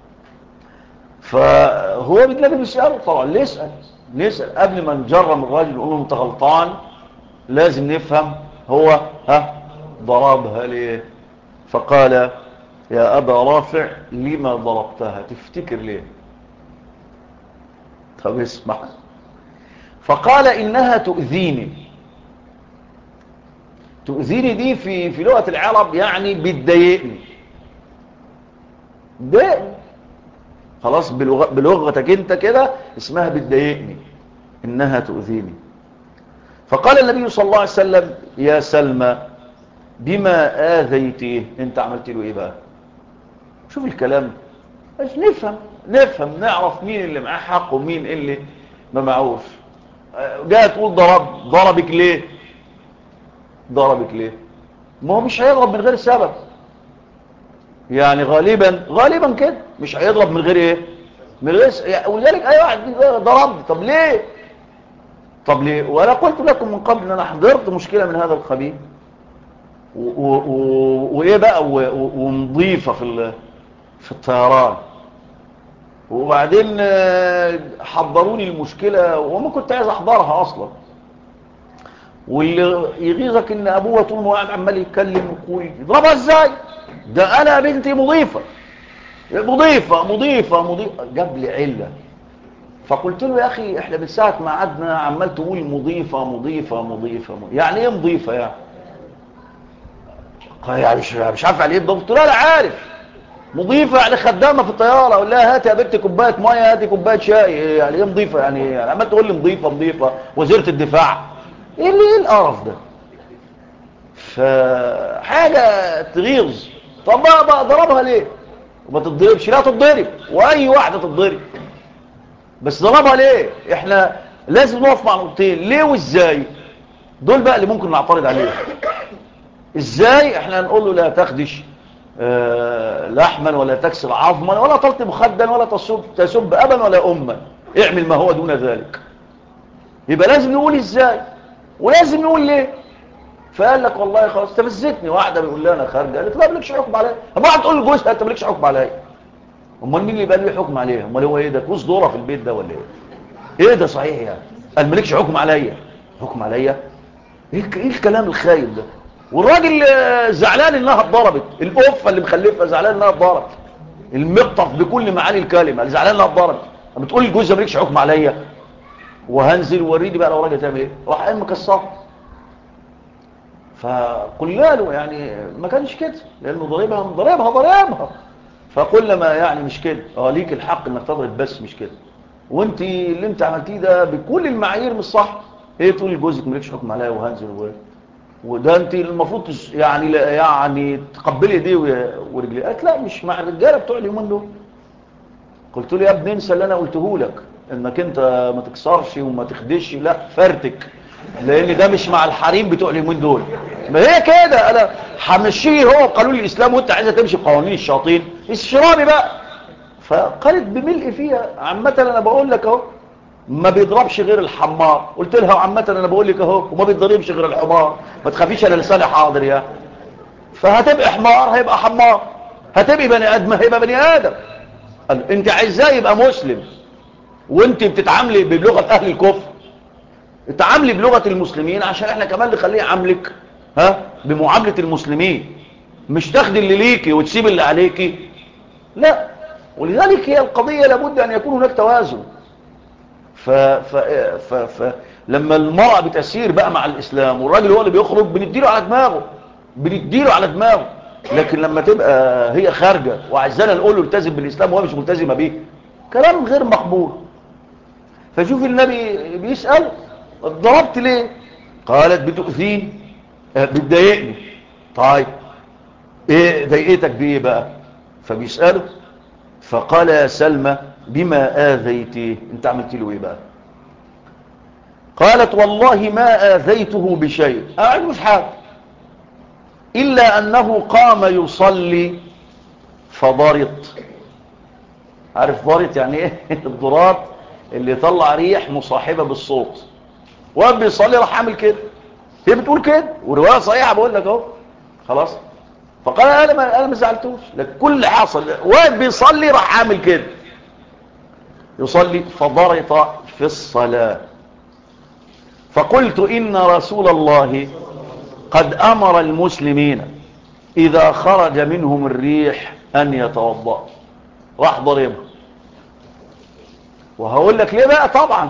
فهو بيتلاقي بيسأله طبعا ليه يسأل نسأل قبل ما نجرم الراجل نقول له انت غلطان لازم نفهم هو ها ضربها ليه فقال يا أبا رافع لما ضربتها تفتكر ليه طب اسمع فقال إنها تؤذيني تؤذيني دي في في لغة العرب يعني بتضايقني ضايقني خلاص بلغ- بلغتك انت كده اسمها بتضايقني انها تؤذيني فقال النبي صلى الله عليه وسلم يا سلمى بما آذيتيه انت عملت له ايه بقى شوف الكلام بس نفهم نفهم نعرف مين اللي معاه حق ومين اللي ما معهوش آه، جاء تقول ضرب ضربك ليه ضربك ليه ما هو مش هيضرب من غير سبب يعني غالبا غالبا كده مش هيضرب من غير ايه من غير س... يعني ولذلك اي واحد ضرب طب ليه طب ليه وانا قلت لكم من قبل ان انا حضرت مشكله من هذا القبيل و- و- و- وايه بقى و- و- ومضيفه في ال- في الطيران وبعدين آه، حضروني المشكله وما كنت عايز احضرها اصلا واللي يغيظك ان ابوها طول ما هو قاعد عمال يتكلم ويقول يضربها ازاي ده انا بنتي مضيفه مضيفه مضيفه مضيفه جاب لي عله فقلت له يا اخي احنا من ساعه ما قعدنا عمال تقول مضيفه مضيفه مضيفه يعني ايه مضيفه يعني قال يعني مش مش عارف عليه قلت له لا عارف مضيفه يعني خدامه في الطياره اقول لها هاتي يا بنت كوبايه ميه هاتي كوبايه شاي يعني ايه مضيفه يعني يعني عمال تقول لي مضيفه مضيفه وزيره الدفاع ايه اللي ايه القرف ده فحاجة تغيظ طب بقى بقى ضربها ليه وما تتضربش لا تتضرب واي واحدة تتضرب بس ضربها ليه احنا لازم نقف مع نقطتين ليه وازاي دول بقى اللي ممكن نعترض عليهم ازاي احنا نقول له لا تخدش آه لحما ولا تكسر عظما ولا تلطم خدا ولا تسب, تسب ابا ولا اما اعمل ما هو دون ذلك يبقى لازم نقول ازاي ولازم نقول ليه فقال لك والله خلاص استفزتني واحده بيقول لي انا خارجه قالت لا مالكش حكم عليا اما واحد تقول لجوزها انت مالكش حكم عليا امال مين اللي يبقى له حكم عليها امال هو ايه ده كوز دوره في البيت ده ولا ايه ايه ده صحيح يعني قال مالكش حكم عليا حكم عليا ايه ايه الكلام الخايب ده والراجل زعلان انها اتضربت القفه اللي مخلفها زعلان انها اتضربت المقطف بكل معاني الكلمه زعلان انها اتضربت اما تقول لجوزها مالكش حكم عليا وهنزل وريني بقى لو راجل تعمل ايه راح قام مكسر فقلنا له يعني ما كانش كده لانه ضربها ضربها ضربها فقلنا ما يعني مش كده اه ليك الحق انك تضرب بس مش كده وانت اللي انت عملتيه ده بكل المعايير مش صح ايه تقول لجوزك مالكش حكم عليا وهنزل و... وده انت المفروض تس... يعني لا يعني تقبلي ايديه ورجليه قالت لا مش مع الرجاله بتوع اليومين دول قلت له يا ابني انسى اللي انا قلته لك انك انت ما تكسرش وما تخدش لا فرتك لان ده مش مع الحريم بتوع اليومين دول ما هي كده انا همشيه هو قانون الاسلام وانت عايزه تمشي بقوانين الشياطين اشربي بقى فقالت بملء فيها عامه انا بقول لك اهو ما بيضربش غير الحمار قلت لها عامه انا بقول لك اهو وما بيتضربش غير الحمار ما تخافيش انا لساني حاضر يا فهتبقى حمار هيبقى حمار هتبقى بني ادم هيبقى بني ادم قال انت عايزاه يبقى مسلم وانت بتتعاملي بلغه اهل الكفر اتعاملي بلغه المسلمين عشان احنا كمان نخليه يعاملك ها بمعامله المسلمين مش تاخدي اللي ليكي وتسيب اللي عليكي لا ولذلك هي القضيه لابد ان يكون هناك توازن ف ف ف ف لما المرأة بتسير بقى مع الإسلام والراجل هو اللي بيخرج بنديله على دماغه بنديله على دماغه لكن لما تبقى هي خارجة وعايزانا نقول له التزم بالإسلام وهو مش ملتزمة بيه كلام غير مقبول فشوف النبي بيسأل ضربت ليه قالت بتؤذيني بتضايقني طيب ايه ضايقتك بايه بقى فبيسأله فقال يا سلمى بما آذيتيه انت عملت له ايه بقى قالت والله ما آذيته بشيء أعلم مش حاجة إلا أنه قام يصلي فضرط عارف ضرط يعني ايه الضراط اللي يطلع ريح مصاحبة بالصوت وقام بيصلي راح عامل كده هي بتقول كده ورواية صحيحة بقول لك اهو خلاص فقال انا ما انا ما زعلتوش لكن كل اللي حصل وقت بيصلي راح عامل كده يصلي فضرط في الصلاة فقلت إن رسول الله قد أمر المسلمين إذا خرج منهم الريح أن يتوضأ راح ضربه وهقول لك ليه بقى طبعا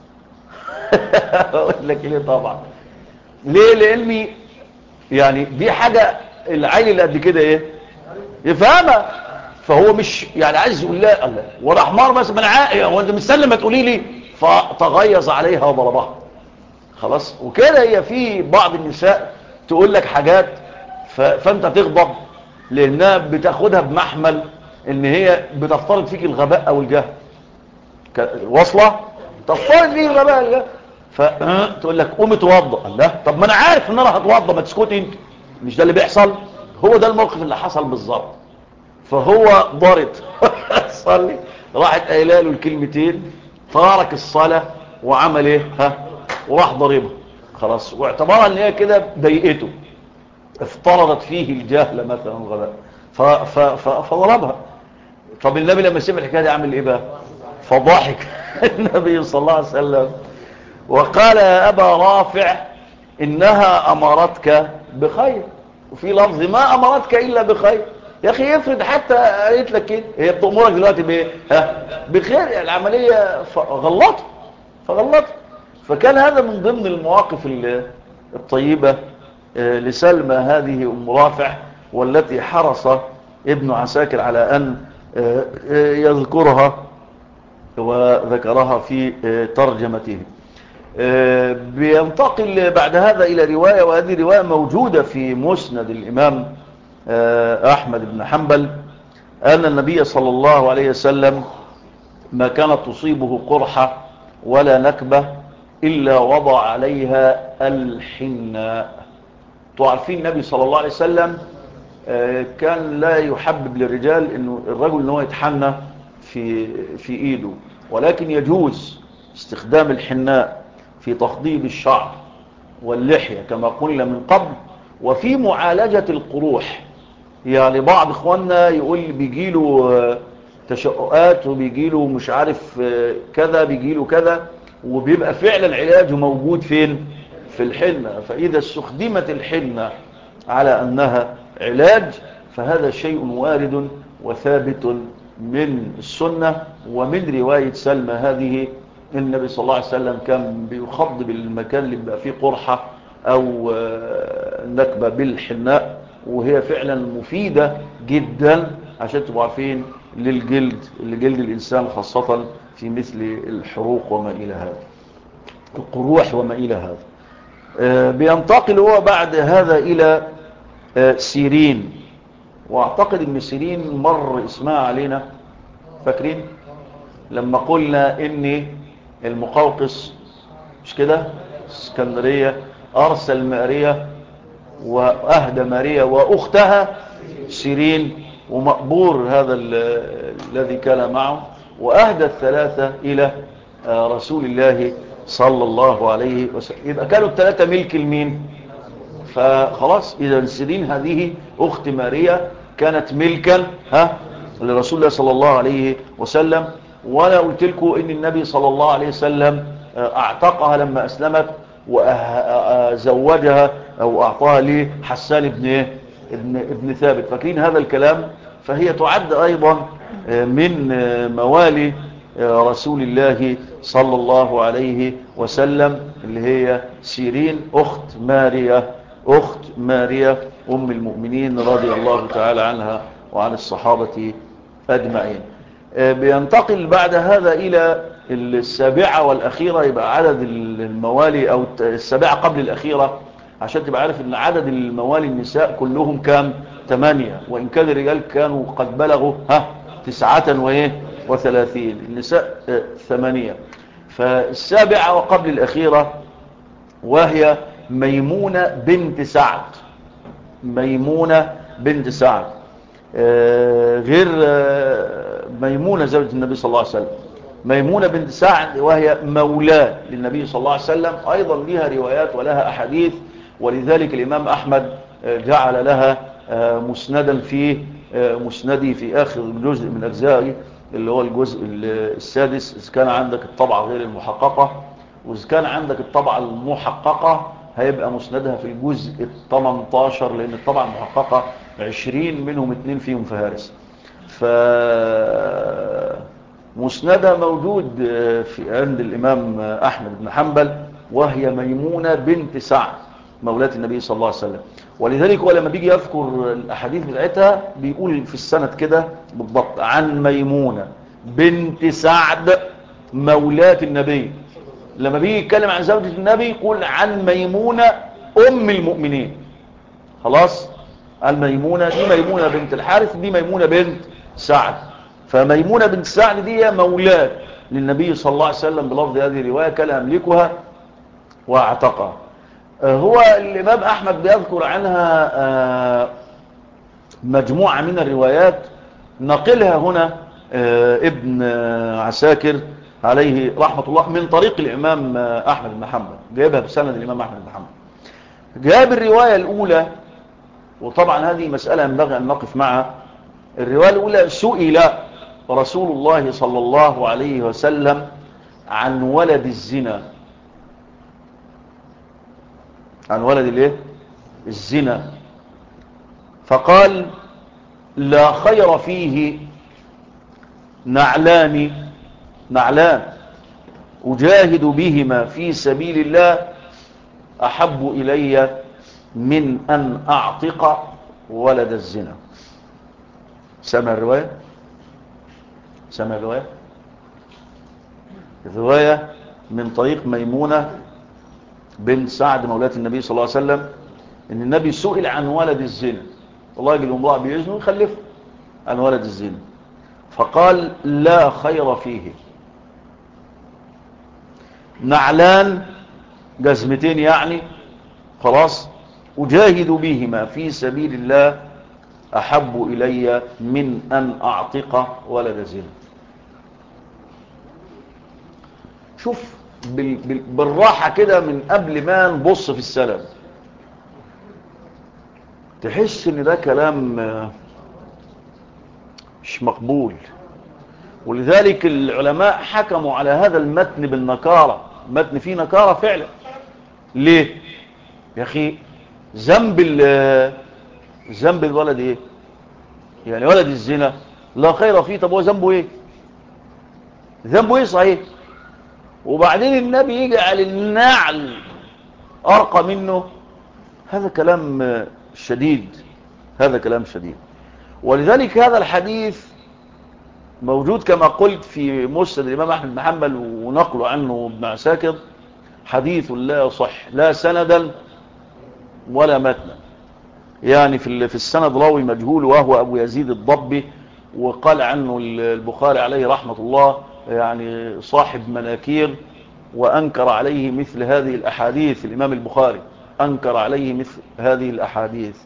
هقول لك ليه طبعا ليه لأني يعني دي حاجة العين اللي قد كده ايه يفهمها فهو مش يعني عايز يقول لا الله ولا حمار بس من عائق وانت مستني ما تقولي لي فتغيظ عليها وضربها خلاص وكده هي في بعض النساء تقول لك حاجات ف... فانت تغضب لانها بتاخدها بمحمل ان هي بتفترض فيك الغباء او الجهل ك... واصله تفترض فيك الغباء او الجهل فتقول لك قوم اتوضى الله طب ما انا عارف ان انا هتوضى ما تسكتي انت مش ده اللي بيحصل هو ده الموقف اللي حصل بالظبط فهو ضرط صلي راحت قايله له الكلمتين تارك الصلاه وعمل ايه ها وراح ضربه خلاص واعتبرها ان هي كده ضايقته افترضت فيه الجهل مثلا الغباء فضربها طب النبي لما سمع الحكايه دي عمل ايه بقى فضحك النبي صلى الله عليه وسلم وقال يا ابا رافع انها امرتك بخير وفي لفظ ما امرتك الا بخير يا اخي افرض حتى قالت لك كده هي بتامرك دلوقتي بايه ها بخير العمليه غلطت فغلطت فكان هذا من ضمن المواقف الطيبه لسلمى هذه ام رافع والتي حرص ابن عساكر على ان يذكرها وذكرها في ترجمته آه، بينتقل بعد هذا إلى رواية وهذه رواية موجودة في مسند الإمام آه، أحمد بن حنبل أن النبي صلى الله عليه وسلم ما كانت تصيبه قرحة ولا نكبة إلا وضع عليها الحناء تعرفين النبي صلى الله عليه وسلم آه، كان لا يحبب للرجال انه الرجل ان هو يتحنى في في ايده ولكن يجوز استخدام الحناء في تخضيب الشعر واللحية كما قلنا من قبل وفي معالجة القروح يعني بعض اخواننا يقول بيجيله آه، تشققات وبيجيله مش عارف آه، كذا بيجيله كذا وبيبقى فعلا علاجه موجود فين في الحنة فإذا استخدمت الحنة على أنها علاج فهذا شيء وارد وثابت من السنة ومن رواية سلمى هذه النبي صلى الله عليه وسلم كان بيخض بالمكان اللي بيبقى فيه قرحة أو آه، نكبة بالحناء وهي فعلا مفيدة جدا عشان تبقوا عارفين للجلد لجلد الإنسان خاصة في مثل الحروق وما إلى هذا القروح وما إلى هذا آه، بينتقل هو بعد هذا إلى آه، سيرين واعتقد ان سيرين مر اسمها علينا فاكرين لما قلنا ان المقوقس مش كده اسكندرية ارسل ماريا واهدى ماريا واختها سيرين ومقبور هذا ال- الذي كان معه واهدى الثلاثة الى آه، رسول الله صلى الله عليه وسلم يبقى كانوا الثلاثة ملك المين فخلاص إذا سيرين هذه أخت ماريا كانت ملكا ها لرسول الله صلى الله عليه وسلم وأنا قلت لكم إن النبي صلى الله عليه وسلم آه، أعتقها لما أسلمت وزوجها أو أعطاها لي حسان ابن إيه؟ ابن, ابن ثابت فاكرين هذا الكلام فهي تعد أيضا آه، من آه، موالي آه، رسول الله صلى الله عليه وسلم اللي هي سيرين أخت ماريا أخت ماريا أم المؤمنين رضي الله تعالى عنها وعن الصحابة أجمعين آه، بينتقل بعد هذا إلى السابعة والأخيرة يبقى عدد الموالي أو الت- السابعة قبل الأخيرة عشان تبقى عارف أن عدد الموالي النساء كلهم كام ثمانية وإن كان الرجال كانوا قد بلغوا ها تسعة وإيه وثلاثين النساء آه، ثمانية فالسابعة وقبل الأخيرة وهي ميمونة بنت سعد ميمونة بنت سعد آه، غير آه، ميمونة زوجة النبي صلى الله عليه وسلم ميمونة بنت سعد وهي مولاة للنبي صلى الله عليه وسلم أيضا لها روايات ولها أحاديث ولذلك الإمام أحمد آه، جعل لها آه، مسندا في آه، مسندي في آخر جزء من أجزائه اللي هو الجزء السادس إذا كان عندك الطبعة غير المحققة وإذا كان عندك الطبعة المحققة هيبقى مسندها في الجزء ال 18 لأن الطبعة المحققة 20 منهم اتنين فيهم فهارس ف مسندها موجود في عند الإمام أحمد بن حنبل وهي ميمونة بنت سعد مولاة النبي صلى الله عليه وسلم ولذلك هو لما بيجي يذكر الأحاديث بتاعتها بيقول في السند كده بالضبط عن ميمونة بنت سعد مولاة النبي لما بيجي يتكلم عن زوجة النبي يقول عن ميمونة أم المؤمنين خلاص الميمونة دي ميمونة بنت الحارث دي ميمونة بنت سعد فميمونة بنت سعد دي مولاة للنبي صلى الله عليه وسلم بلفظ هذه الرواية كان يملكها واعتقها آه، هو الإمام أحمد بيذكر عنها آه، مجموعة من الروايات نقلها هنا آه، ابن آه، عساكر عليه رحمة الله من طريق الإمام آه، أحمد بن حنبل جايبها بسند الإمام أحمد بن حنبل جاب الرواية الأولى وطبعا هذه مسألة ينبغي أن نقف معها الرواية الأولى سئل رسول الله صلى الله عليه وسلم عن ولد الزنا عن ولد الايه الزنا فقال لا خير فيه نعلان نعلان أجاهد بهما في سبيل الله أحب إلي من أن أعتق ولد الزنا سمع الرواية سمع الرواية الرواية من طريق ميمونة بنت سعد مولاة النبي صلى الله عليه وسلم ان النبي سئل عن ولد الزنا الراجل وامرأة بيزنوا يخلفوا عن ولد الزنا فقال لا خير فيه نعلان جزمتين يعني خلاص أجاهد بهما في سبيل الله أحب إلي من أن أعتق ولد زنا شوف بال بال بالراحة كده من قبل ما نبص في السلام تحس ان ده كلام مش مقبول ولذلك العلماء حكموا على هذا المتن بالنكارة متن فيه نكارة فعلا ليه يا اخي ذنب ذنب الولد ايه يعني ولد الزنا لا خير فيه طب هو ذنبه ايه ذنبه ايه صحيح وبعدين النبي يجعل النعل ارقى منه هذا كلام شديد هذا كلام شديد ولذلك هذا الحديث موجود كما قلت في مسند الإمام أحمد بن حنبل ونقله عنه ابن عساكر حديث لا صح لا سندا ولا متنا يعني في في السند راوي مجهول وهو أبو يزيد الضبي وقال عنه البخاري عليه رحمة الله يعني صاحب مناكير وأنكر عليه مثل هذه الأحاديث الإمام البخاري أنكر عليه مثل هذه الأحاديث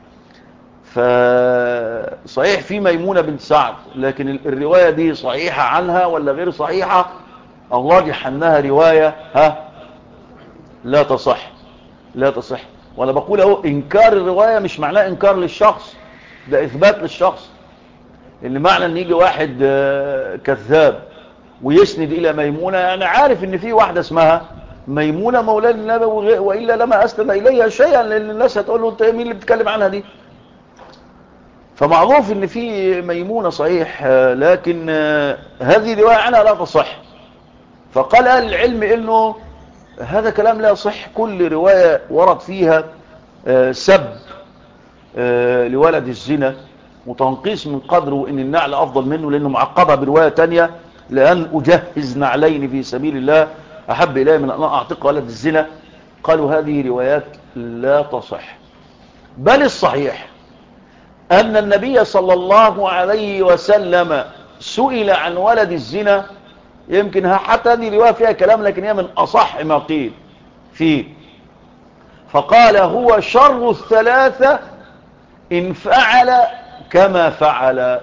فصحيح في ميمونة بنت سعد لكن الرواية دي صحيحة عنها ولا غير صحيحة الراجح أنها رواية ها لا تصح لا تصح وانا بقول اهو انكار الرواية مش معناه انكار للشخص ده اثبات للشخص اللي معنى ان يجي واحد كذاب ويسند الى ميمونة يعني عارف ان في واحدة اسمها ميمونة مولاه النبي وإلا لما أسلم إليها شيئا لأن الناس هتقول له أنت مين اللي بتتكلم عنها دي فمعروف ان في ميمونة صحيح لكن هذه رواية عنها لا تصح فقال أهل العلم انه هذا كلام لا يصح كل رواية ورد فيها سب لولد الزنا وتنقيص من قدره ان النعل افضل منه لانه معقبة برواية تانية لان اجهز نعلين في سبيل الله احب الي من ان اعتق ولد الزنا قالوا هذه روايات لا تصح بل الصحيح أن النبي صلى الله عليه وسلم سئل عن ولد الزنا يمكن حتى هذه رواية فيها كلام لكن هي من أصح ما قيل فيه فقال هو شر الثلاثة إن فعل كما فعل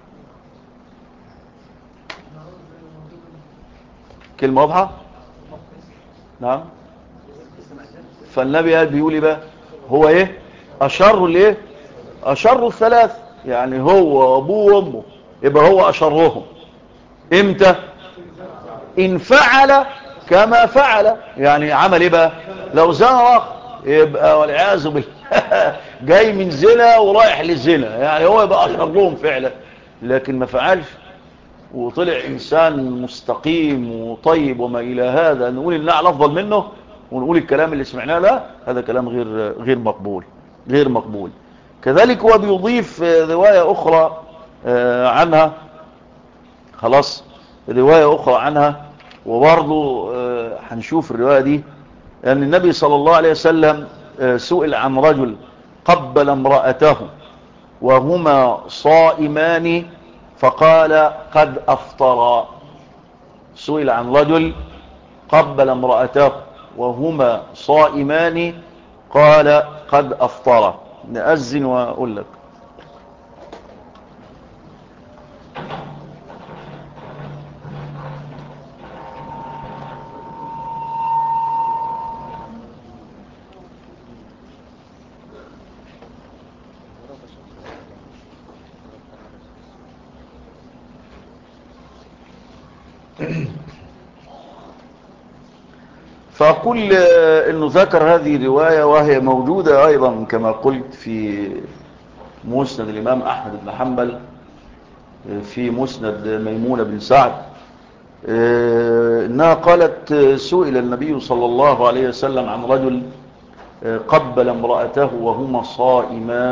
كلمة واضحة نعم فالنبي قال بيقول بقى هو ايه أشر ليه أشر الثلاث يعني هو أبوه وأمه يبقى هو أشرهم إمتى إن فعل كما فعل يعني عمل إيه بقى لو زنى يبقى والعياذ بالله جاي من زنا ورايح للزنا يعني هو يبقى أشرهم فعلا لكن ما فعلش وطلع إنسان مستقيم وطيب وما إلى هذا نقول النعل أفضل منه ونقول الكلام اللي سمعناه لا هذا كلام غير غير مقبول غير مقبول كذلك هو بيضيف رواية أخرى عنها خلاص رواية أخرى عنها وبرضو هنشوف الرواية دي أن النبي صلى الله عليه وسلم سئل عن رجل قبل امرأته وهما صائمان فقال قد أفطرا سئل عن رجل قبل امرأته وهما صائمان قال قد أفطرا نأذن وأقول لك فأقول أنه ذكر هذه الرواية وهي موجودة أيضا كما قلت في مسند الإمام أحمد بن حنبل في مسند ميمونة بن سعد إنها قالت سئل النبي صلى الله عليه وسلم عن رجل قبل امرأته وهما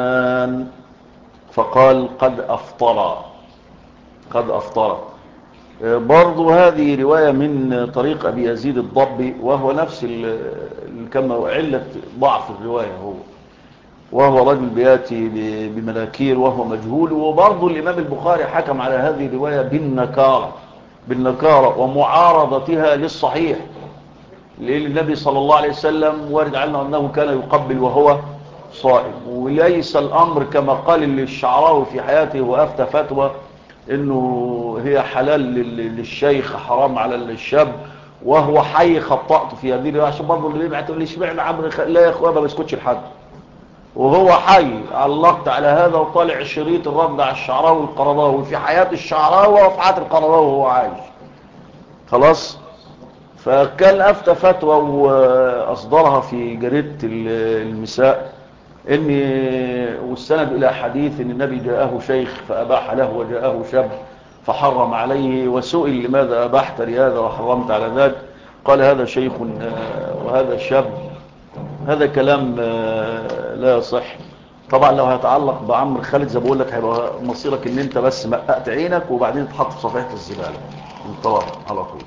صائمان فقال قد أفطر قد أفطر برضو هذه رواية من طريق أبي يزيد الضبي وهو نفس ال- ال- كما علة ضعف الرواية هو وهو رجل بياتي ب- بمناكير وهو مجهول وبرضو الإمام البخاري حكم على هذه الرواية بالنكارة بالنكارة ومعارضتها للصحيح لأن النبي صلى الله عليه وسلم وارد عنه أنه كان يقبل وهو صائم وليس الأمر كما قال الشعراوي في حياته وأفتى فتوى انه هي حلال لل- للشيخ حرام على الشاب وهو حي خطأت في هذه الرواية عشان برضه اللي يبعت يقول لي اشمعنى عمرو خ- لا يا اخويا ما بسكتش لحد وهو حي علقت على هذا وطالع شريط الرد على الشعراوي والقرضاوي في حياة الشعراوي وفي حياة القرضاوي وهو عايش خلاص فكان افتى فتوى واصدرها في جريدة ال- المساء ان والسند الى حديث ان النبي جاءه شيخ فاباح له وجاءه شاب فحرم عليه وسئل لماذا اباحت لهذا وحرمت على ذاك قال هذا شيخ آه، وهذا شاب هذا كلام آه، لا يصح طبعا لو هيتعلق بعمر خالد زي بقول لك هيبقى مصيرك ان انت بس مققت عينك وبعدين تحط في صفيحه الزباله انطلاق على طول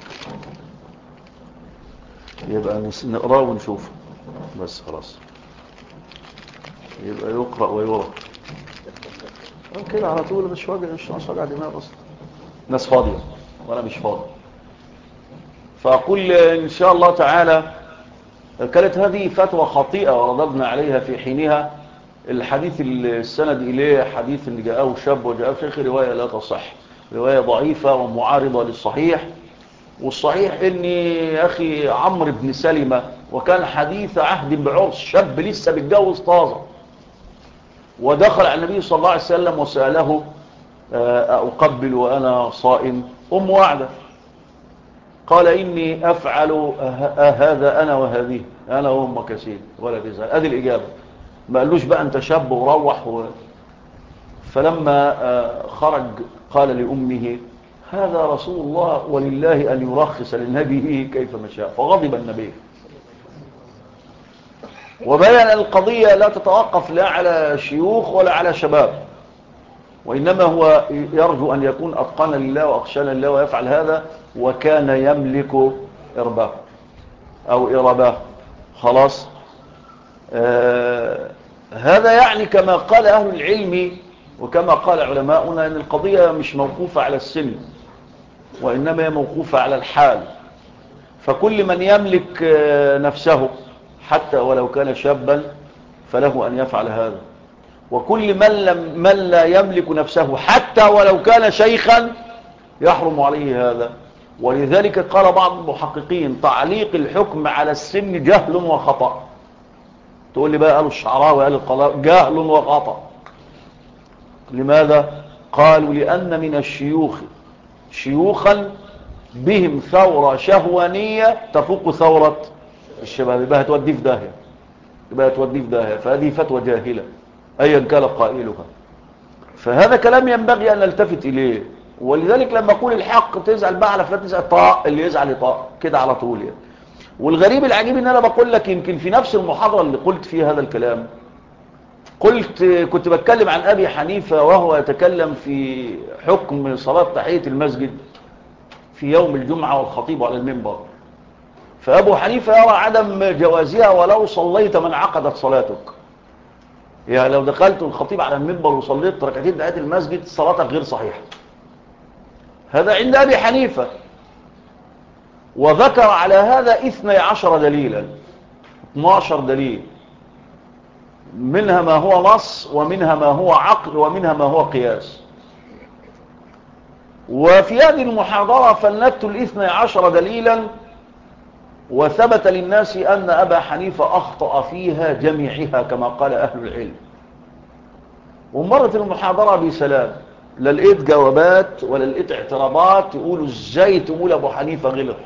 يبقى نس- نقراه ونشوفه بس خلاص يبقى يقرأ ويرى آه كده على طول مش واجع مش مش واجع دماغ اصلا ناس فاضية وانا مش فاضي فاقول ان شاء الله تعالى كانت هذه فتوى خطيئة ورددنا عليها في حينها الحديث السند إليه حديث ان جاءه شاب وجاءه شيخ رواية لا تصح رواية ضعيفة ومعارضة للصحيح والصحيح ان يا اخي عمرو بن سلمة وكان حديث عهد بعرس شاب لسه بيتجوز طازة ودخل على النبي صلى الله عليه وسلم وسأله آه، أقبل وأنا صائم أم وعدة قال إني أفعل أه- أه- هذا أنا وهذه أنا وأمك يا سيدي ولا بيزعل هذه الإجابة ما قالوش بقى أنت شاب وروح و... فلما آه، خرج قال لأمه هذا رسول الله ولله أن يرخص للنبي كيف مشاء فغضب النبي وبين القضية لا تتوقف لا على شيوخ ولا على شباب وإنما هو يرجو أن يكون أتقن لله وأخشان لله ويفعل هذا وكان يملك إرباه أو إرباه خلاص آه هذا يعني كما قال أهل العلم وكما قال علماؤنا أن القضية مش موقوفة على السن وإنما هي موقوفة على الحال فكل من يملك آه، نفسه حتى ولو كان شابا فله أن يفعل هذا وكل من, لم من لا يملك نفسه حتى ولو كان شيخا يحرم عليه هذا ولذلك قال بعض المحققين تعليق الحكم على السن جهل وخطأ تقول لي بقى قالوا الشعراوي قال القضاء جهل وخطأ لماذا؟ قالوا لأن من الشيوخ شيوخا بهم ثورة شهوانية تفوق ثورة الشباب يبقى هتوديه في داهية يبقى هتوديه في داهية فهذه فتوى جاهلة أيا كان قائلها فهذا كلام ينبغي أن نلتفت إليه ولذلك لما أقول الحق تزعل بقى على فلان تزعل طاء اللي يزعل يطاء كده على طول يعني والغريب العجيب ان انا بقول لك يمكن في نفس المحاضرة اللي قلت فيها هذا الكلام قلت كنت بتكلم عن أبي حنيفة وهو يتكلم في حكم صلاة تحية المسجد في يوم الجمعة والخطيب على المنبر فأبو حنيفة يرى عدم جوازها ولو صليت من عقدت صلاتك يعني لو دخلت الخطيب على المنبر وصليت ركعتين تحية المسجد صلاتك غير صحيحة هذا عند أبي حنيفة وذكر على هذا اثني عشر دليلا 12 دليل منها ما هو نص ومنها ما هو عقل ومنها ما هو قياس وفي هذه المحاضرة فلنكت الاثني عشر دليلا وثبت للناس أن أبا حنيفة أخطأ فيها جميعها كما قال أهل العلم ومرت المحاضرة بسلام لا لقيت جوابات ولا لقيت اعتراضات يقولوا ازاي تقول أبو حنيفة غلط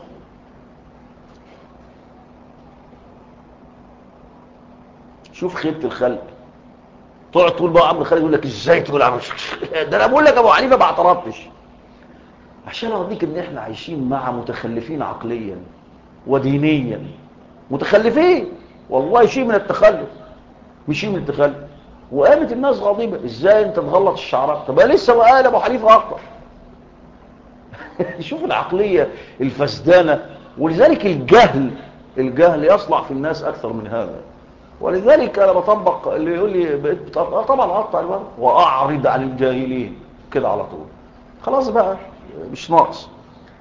شوف خيبة الخلق تقعد تقول بقى عمرو خالد يقول لك ازاي تقول عمرو ده انا بقول لك ابو حنيفه ما اعترضتش عشان اوريك ان احنا عايشين مع متخلفين عقليا ودينيا متخلفين والله شيء من التخلف مش شيء من التخلف وقامت الناس غاضبه ازاي انت تغلط الشعراء طب لسه وقال ابو حنيفه اخطا شوف العقلية الفسدانة ولذلك الجهل الجهل يصنع في الناس أكثر من هذا ولذلك أنا بطبق اللي يقول لي بقيت طبعا أقطع الورق وأعرض عن الجاهلين كده على طول خلاص بقى مش ناقص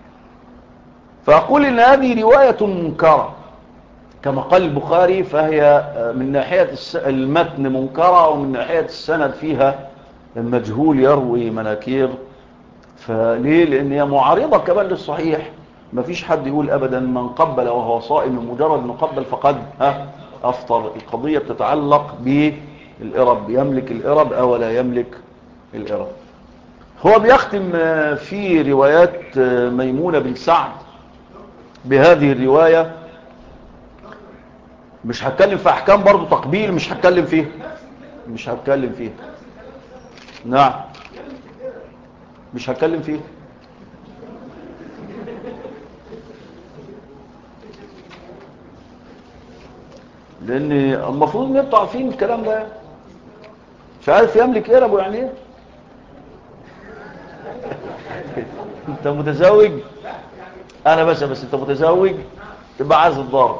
فأقول إن هذه رواية منكرة كما قال البخاري فهي من ناحية المتن منكرة ومن ناحية السند فيها المجهول يروي مناكير فليه لأن هي معارضة كمان للصحيح ما فيش حد يقول أبدا من قبل وهو صائم مجرد من قبل فقد ها أفطر القضية بتتعلق بالإرب يملك الإرب أو لا يملك الإرب هو بيختم في روايات ميمونة بن سعد بهذه الرواية مش هتكلم في أحكام برضو تقبيل مش هتكلم فيه مش هتكلم فيه نعم مش هتكلم فيه لان المفروض ان انتوا عارفين الكلام ده مش عارف يملك ايه ابو يعني ايه انت متزوج انا بس بس انت متزوج تبقى عايز الضرب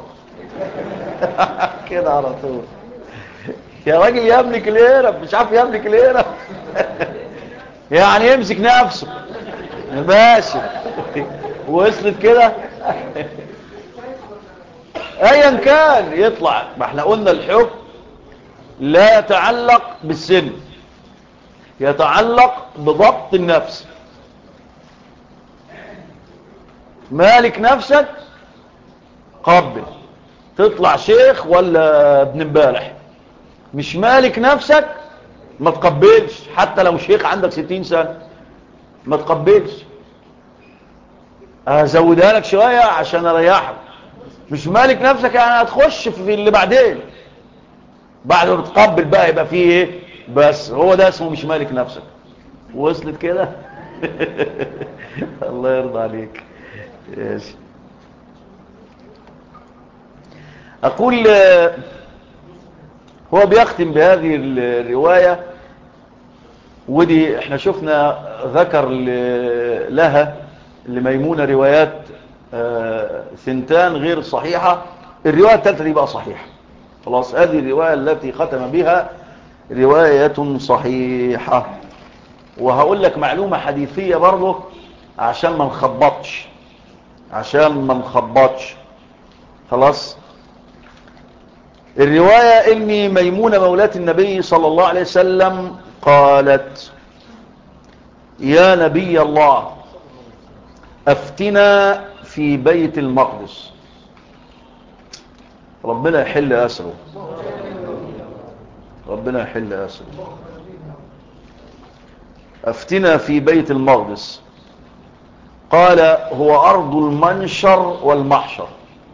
كده على طول يا راجل يملك الهرب مش عارف يملك الهرب يعني يمسك نفسه ماشي وصلت كده ايا كان يطلع ما احنا قلنا الحكم لا يتعلق بالسن يتعلق بضبط النفس مالك نفسك قبل تطلع شيخ ولا ابن امبارح مش مالك نفسك ما تقبلش حتى لو شيخ عندك ستين سنة ما تقبلش هزودها لك شوية عشان اريحك مش مالك نفسك يعني هتخش في اللي بعدين بعد ما بتقبل بقى يبقى فيه ايه بس هو ده اسمه مش مالك نفسك وصلت كده الله يرضى عليك ماشي اقول هو بيختم بهذه الرواية ودي احنا شفنا ذكر لها لميمونة روايات ثنتان غير صحيحة الرواية الثالثة دي بقى صحيحة خلاص هذه الرواية التي ختم بها رواية صحيحة وهقول لك معلومة حديثية برضه عشان ما نخبطش عشان ما نخبطش خلاص الرواية اني ميمونة مولاة النبي صلى الله عليه وسلم قالت يا نبي الله افتنا في بيت المقدس ربنا يحل أسره ربنا يحل أسره افتنا في بيت المقدس قال هو أرض المنشر والمحشر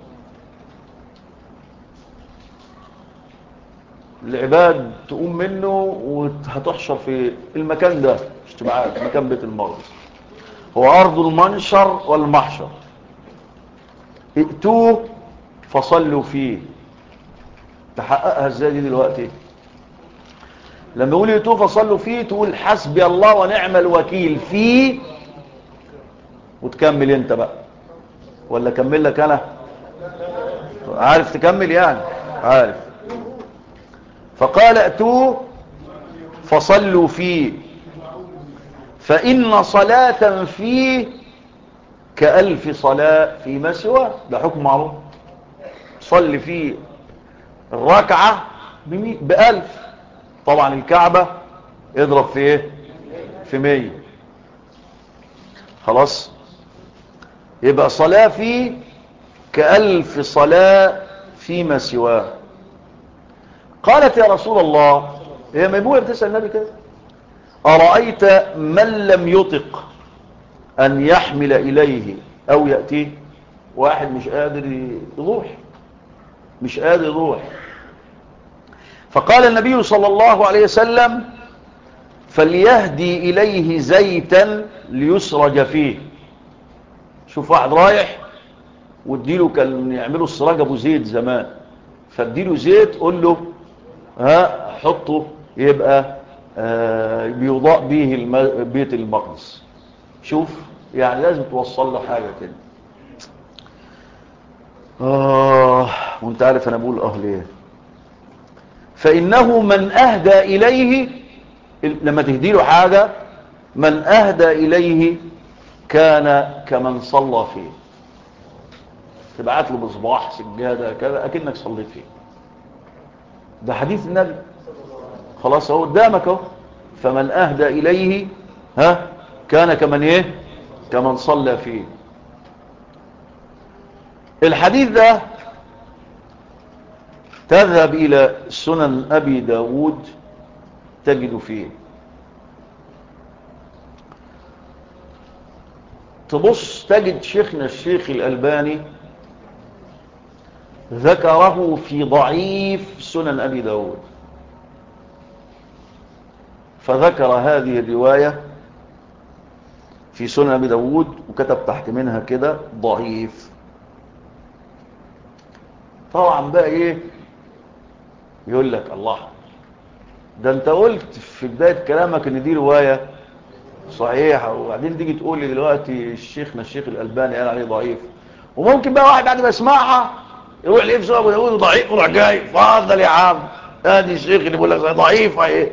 العباد تقوم منه وهتحشر في المكان ده اجتماعات مكان بيت المقدس هو أرض المنشر والمحشر ائتوه فصلوا فيه تحققها ازاي دي دلوقتي لما يقول ائتوه فصلوا فيه تقول حسبي الله ونعم الوكيل فيه وتكمل انت بقى ولا كمل لك انا عارف تكمل يعني عارف فقال ائتوه فصلوا فيه فإن صلاة فيه كألف صلاة فيما سوى ده حكم معروف صلي فيه الركعة بألف طبعا الكعبة اضرب في ايه في مية خلاص يبقى صلاة فيه كألف صلاة فيما سواه قالت يا رسول الله هي ميمونة بتسأل النبي كده أرأيت من لم يطق أن يحمل إليه أو يأتيه واحد مش قادر يروح مش قادر يروح فقال النبي صلى الله عليه وسلم فليهدي إليه زيتا ليسرج فيه شوف واحد رايح واديله كان يعملوا السراج ابو زيت زمان فاديله زيت قول له ها حطه يبقى آه بيضاء به الم... بيت المقدس شوف يعني لازم توصل له حاجة كده آه وانت عارف انا بقول اه ليه فإنه من أهدى إليه لما تهدي له حاجة من أهدى إليه كان كمن صلى فيه تبعت له بصباح سجادة كذا أكنك صليت فيه ده حديث النبي خلاص هو قدامك اهو فمن أهدى إليه ها كان كمن إيه كمن صلى فيه الحديث ده تذهب إلى سنن أبي داود تجد فيه تبص تجد شيخنا الشيخ الألباني ذكره في ضعيف سنن أبي داود فذكر هذه الرواية في سنن أبي داود وكتب تحت منها كده ضعيف طبعا بقى ايه يقول لك الله ده انت قلت في بداية كلامك ان دي رواية صحيحة وبعدين تيجي تقول لي دلوقتي الشيخنا الشيخ الألباني قال عليه ضعيف وممكن بقى واحد بعد ما يسمعها يروح ليه في سنة ابو داوود ضعيف وراح جاي فضل يا عم ادي الشيخ اللي بيقول لك ضعيفة ايه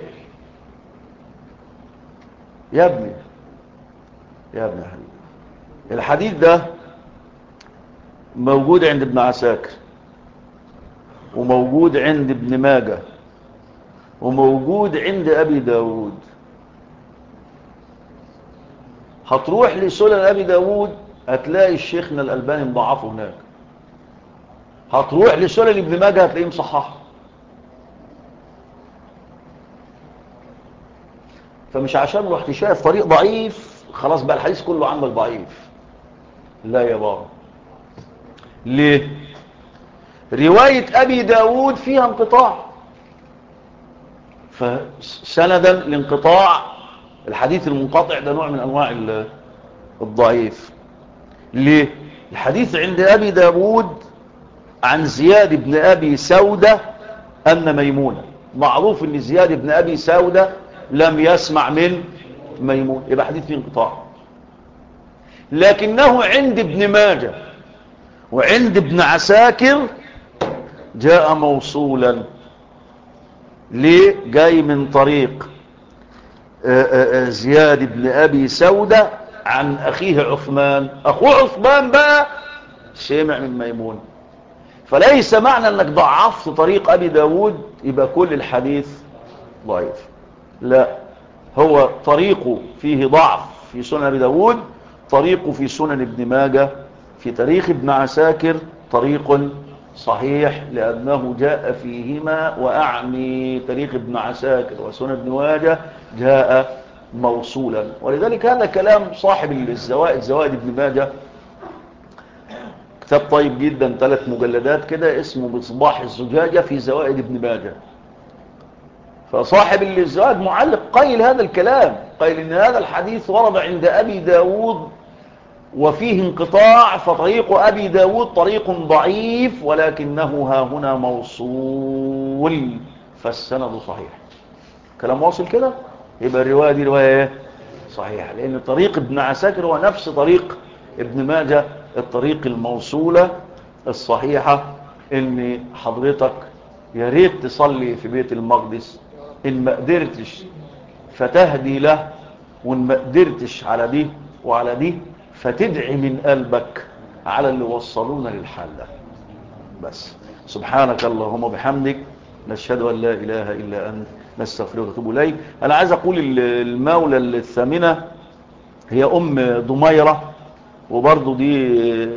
يا ابني يا ابني حبيبي الحديث ده موجود عند ابن عساكر وموجود عند ابن ماجه وموجود عند أبي داود هتروح لسنن أبي داود هتلاقي الشيخنا الألباني مضاعفه هناك هتروح لسنن ابن ماجه هتلاقيه مصححه فمش عشان رحت شايف طريق ضعيف خلاص بقى الحديث كله عندك ضعيف لا يا بابا ليه رواية أبي داود فيها انقطاع فسندا لانقطاع الحديث المنقطع ده نوع من أنواع الضعيف ليه الحديث عند أبي داود عن زياد بن أبي سودة أن ميمونة معروف أن زياد بن أبي سودة لم يسمع من ميمون يبقى حديث فيه انقطاع لكنه عند ابن ماجه وعند ابن عساكر جاء موصولا ليه جاي من طريق زياد بن أبي سودة عن أخيه عثمان أخوه عثمان بقى سمع من ميمون فليس معنى أنك ضعفت طريق أبي داود يبقى كل الحديث ضعيف لا هو طريقه فيه ضعف في سنن أبي داود طريقه في سنن ابن ماجه في تاريخ ابن عساكر طريق صحيح لأنه جاء فيهما وأعني تاريخ ابن عساكر وسنن ابن واجه جاء موصولا ولذلك هذا كلام صاحب الزوائد زوائد ابن ماجه كتاب طيب جدا ثلاث مجلدات كده اسمه مصباح الزجاجة في زوائد ابن ماجه فصاحب الزوائد معلق قيل هذا الكلام قيل ان هذا الحديث ورد عند أبي داود وفيه انقطاع فطريق أبي داود طريق ضعيف ولكنه ها هنا موصول فالسند صحيح كلام واصل كده يبقى الرواية دي رواية صحيحة لأن طريق ابن عساكر هو نفس طريق ابن ماجه الطريق الموصولة الصحيحة ان حضرتك يا ريت تصلي في بيت المقدس ان ما قدرتش فتهدي له وان ما قدرتش على دي وعلى دي فتدعي من قلبك على اللي وصلونا للحال ده بس سبحانك اللهم وبحمدك نشهد أن لا إله إلا أنت نستغفرك ونتوب إليك أنا عايز أقول المولى الثامنة هي أم ضميرة وبرضو دي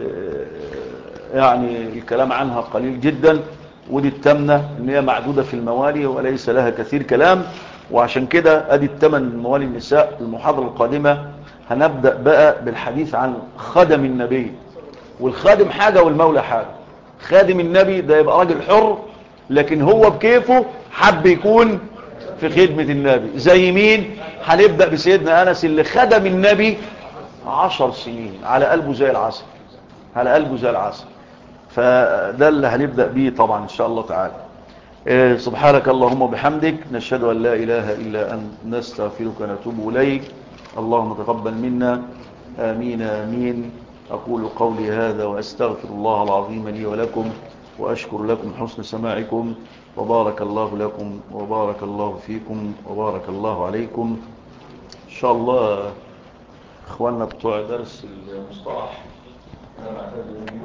يعني الكلام عنها قليل جدا ودي التامنة ان هي معدودة في الموالي وليس لها كثير كلام وعشان كده ادي التمن موالي النساء المحاضرة القادمة هنبدأ بقى بالحديث عن خدم النبي والخادم حاجة والمولى حاجة خادم النبي ده يبقى راجل حر لكن هو بكيفه حب يكون في خدمة النبي زي مين هنبدأ بسيدنا أنس اللي خدم النبي عشر سنين على قلبه زي العسل على قلبه زي العسل فده اللي هنبدأ بيه طبعا إن شاء الله تعالى إيه سبحانك اللهم وبحمدك نشهد أن لا إله إلا أن نستغفرك ونتوب إليك اللهم تقبل منا آمين آمين أقول قولي هذا وأستغفر الله العظيم لي ولكم وأشكر لكم حسن سماعكم وبارك الله لكم وبارك الله فيكم وبارك الله عليكم إن شاء الله إخواننا بتوع درس المصطلح أنا بعتذر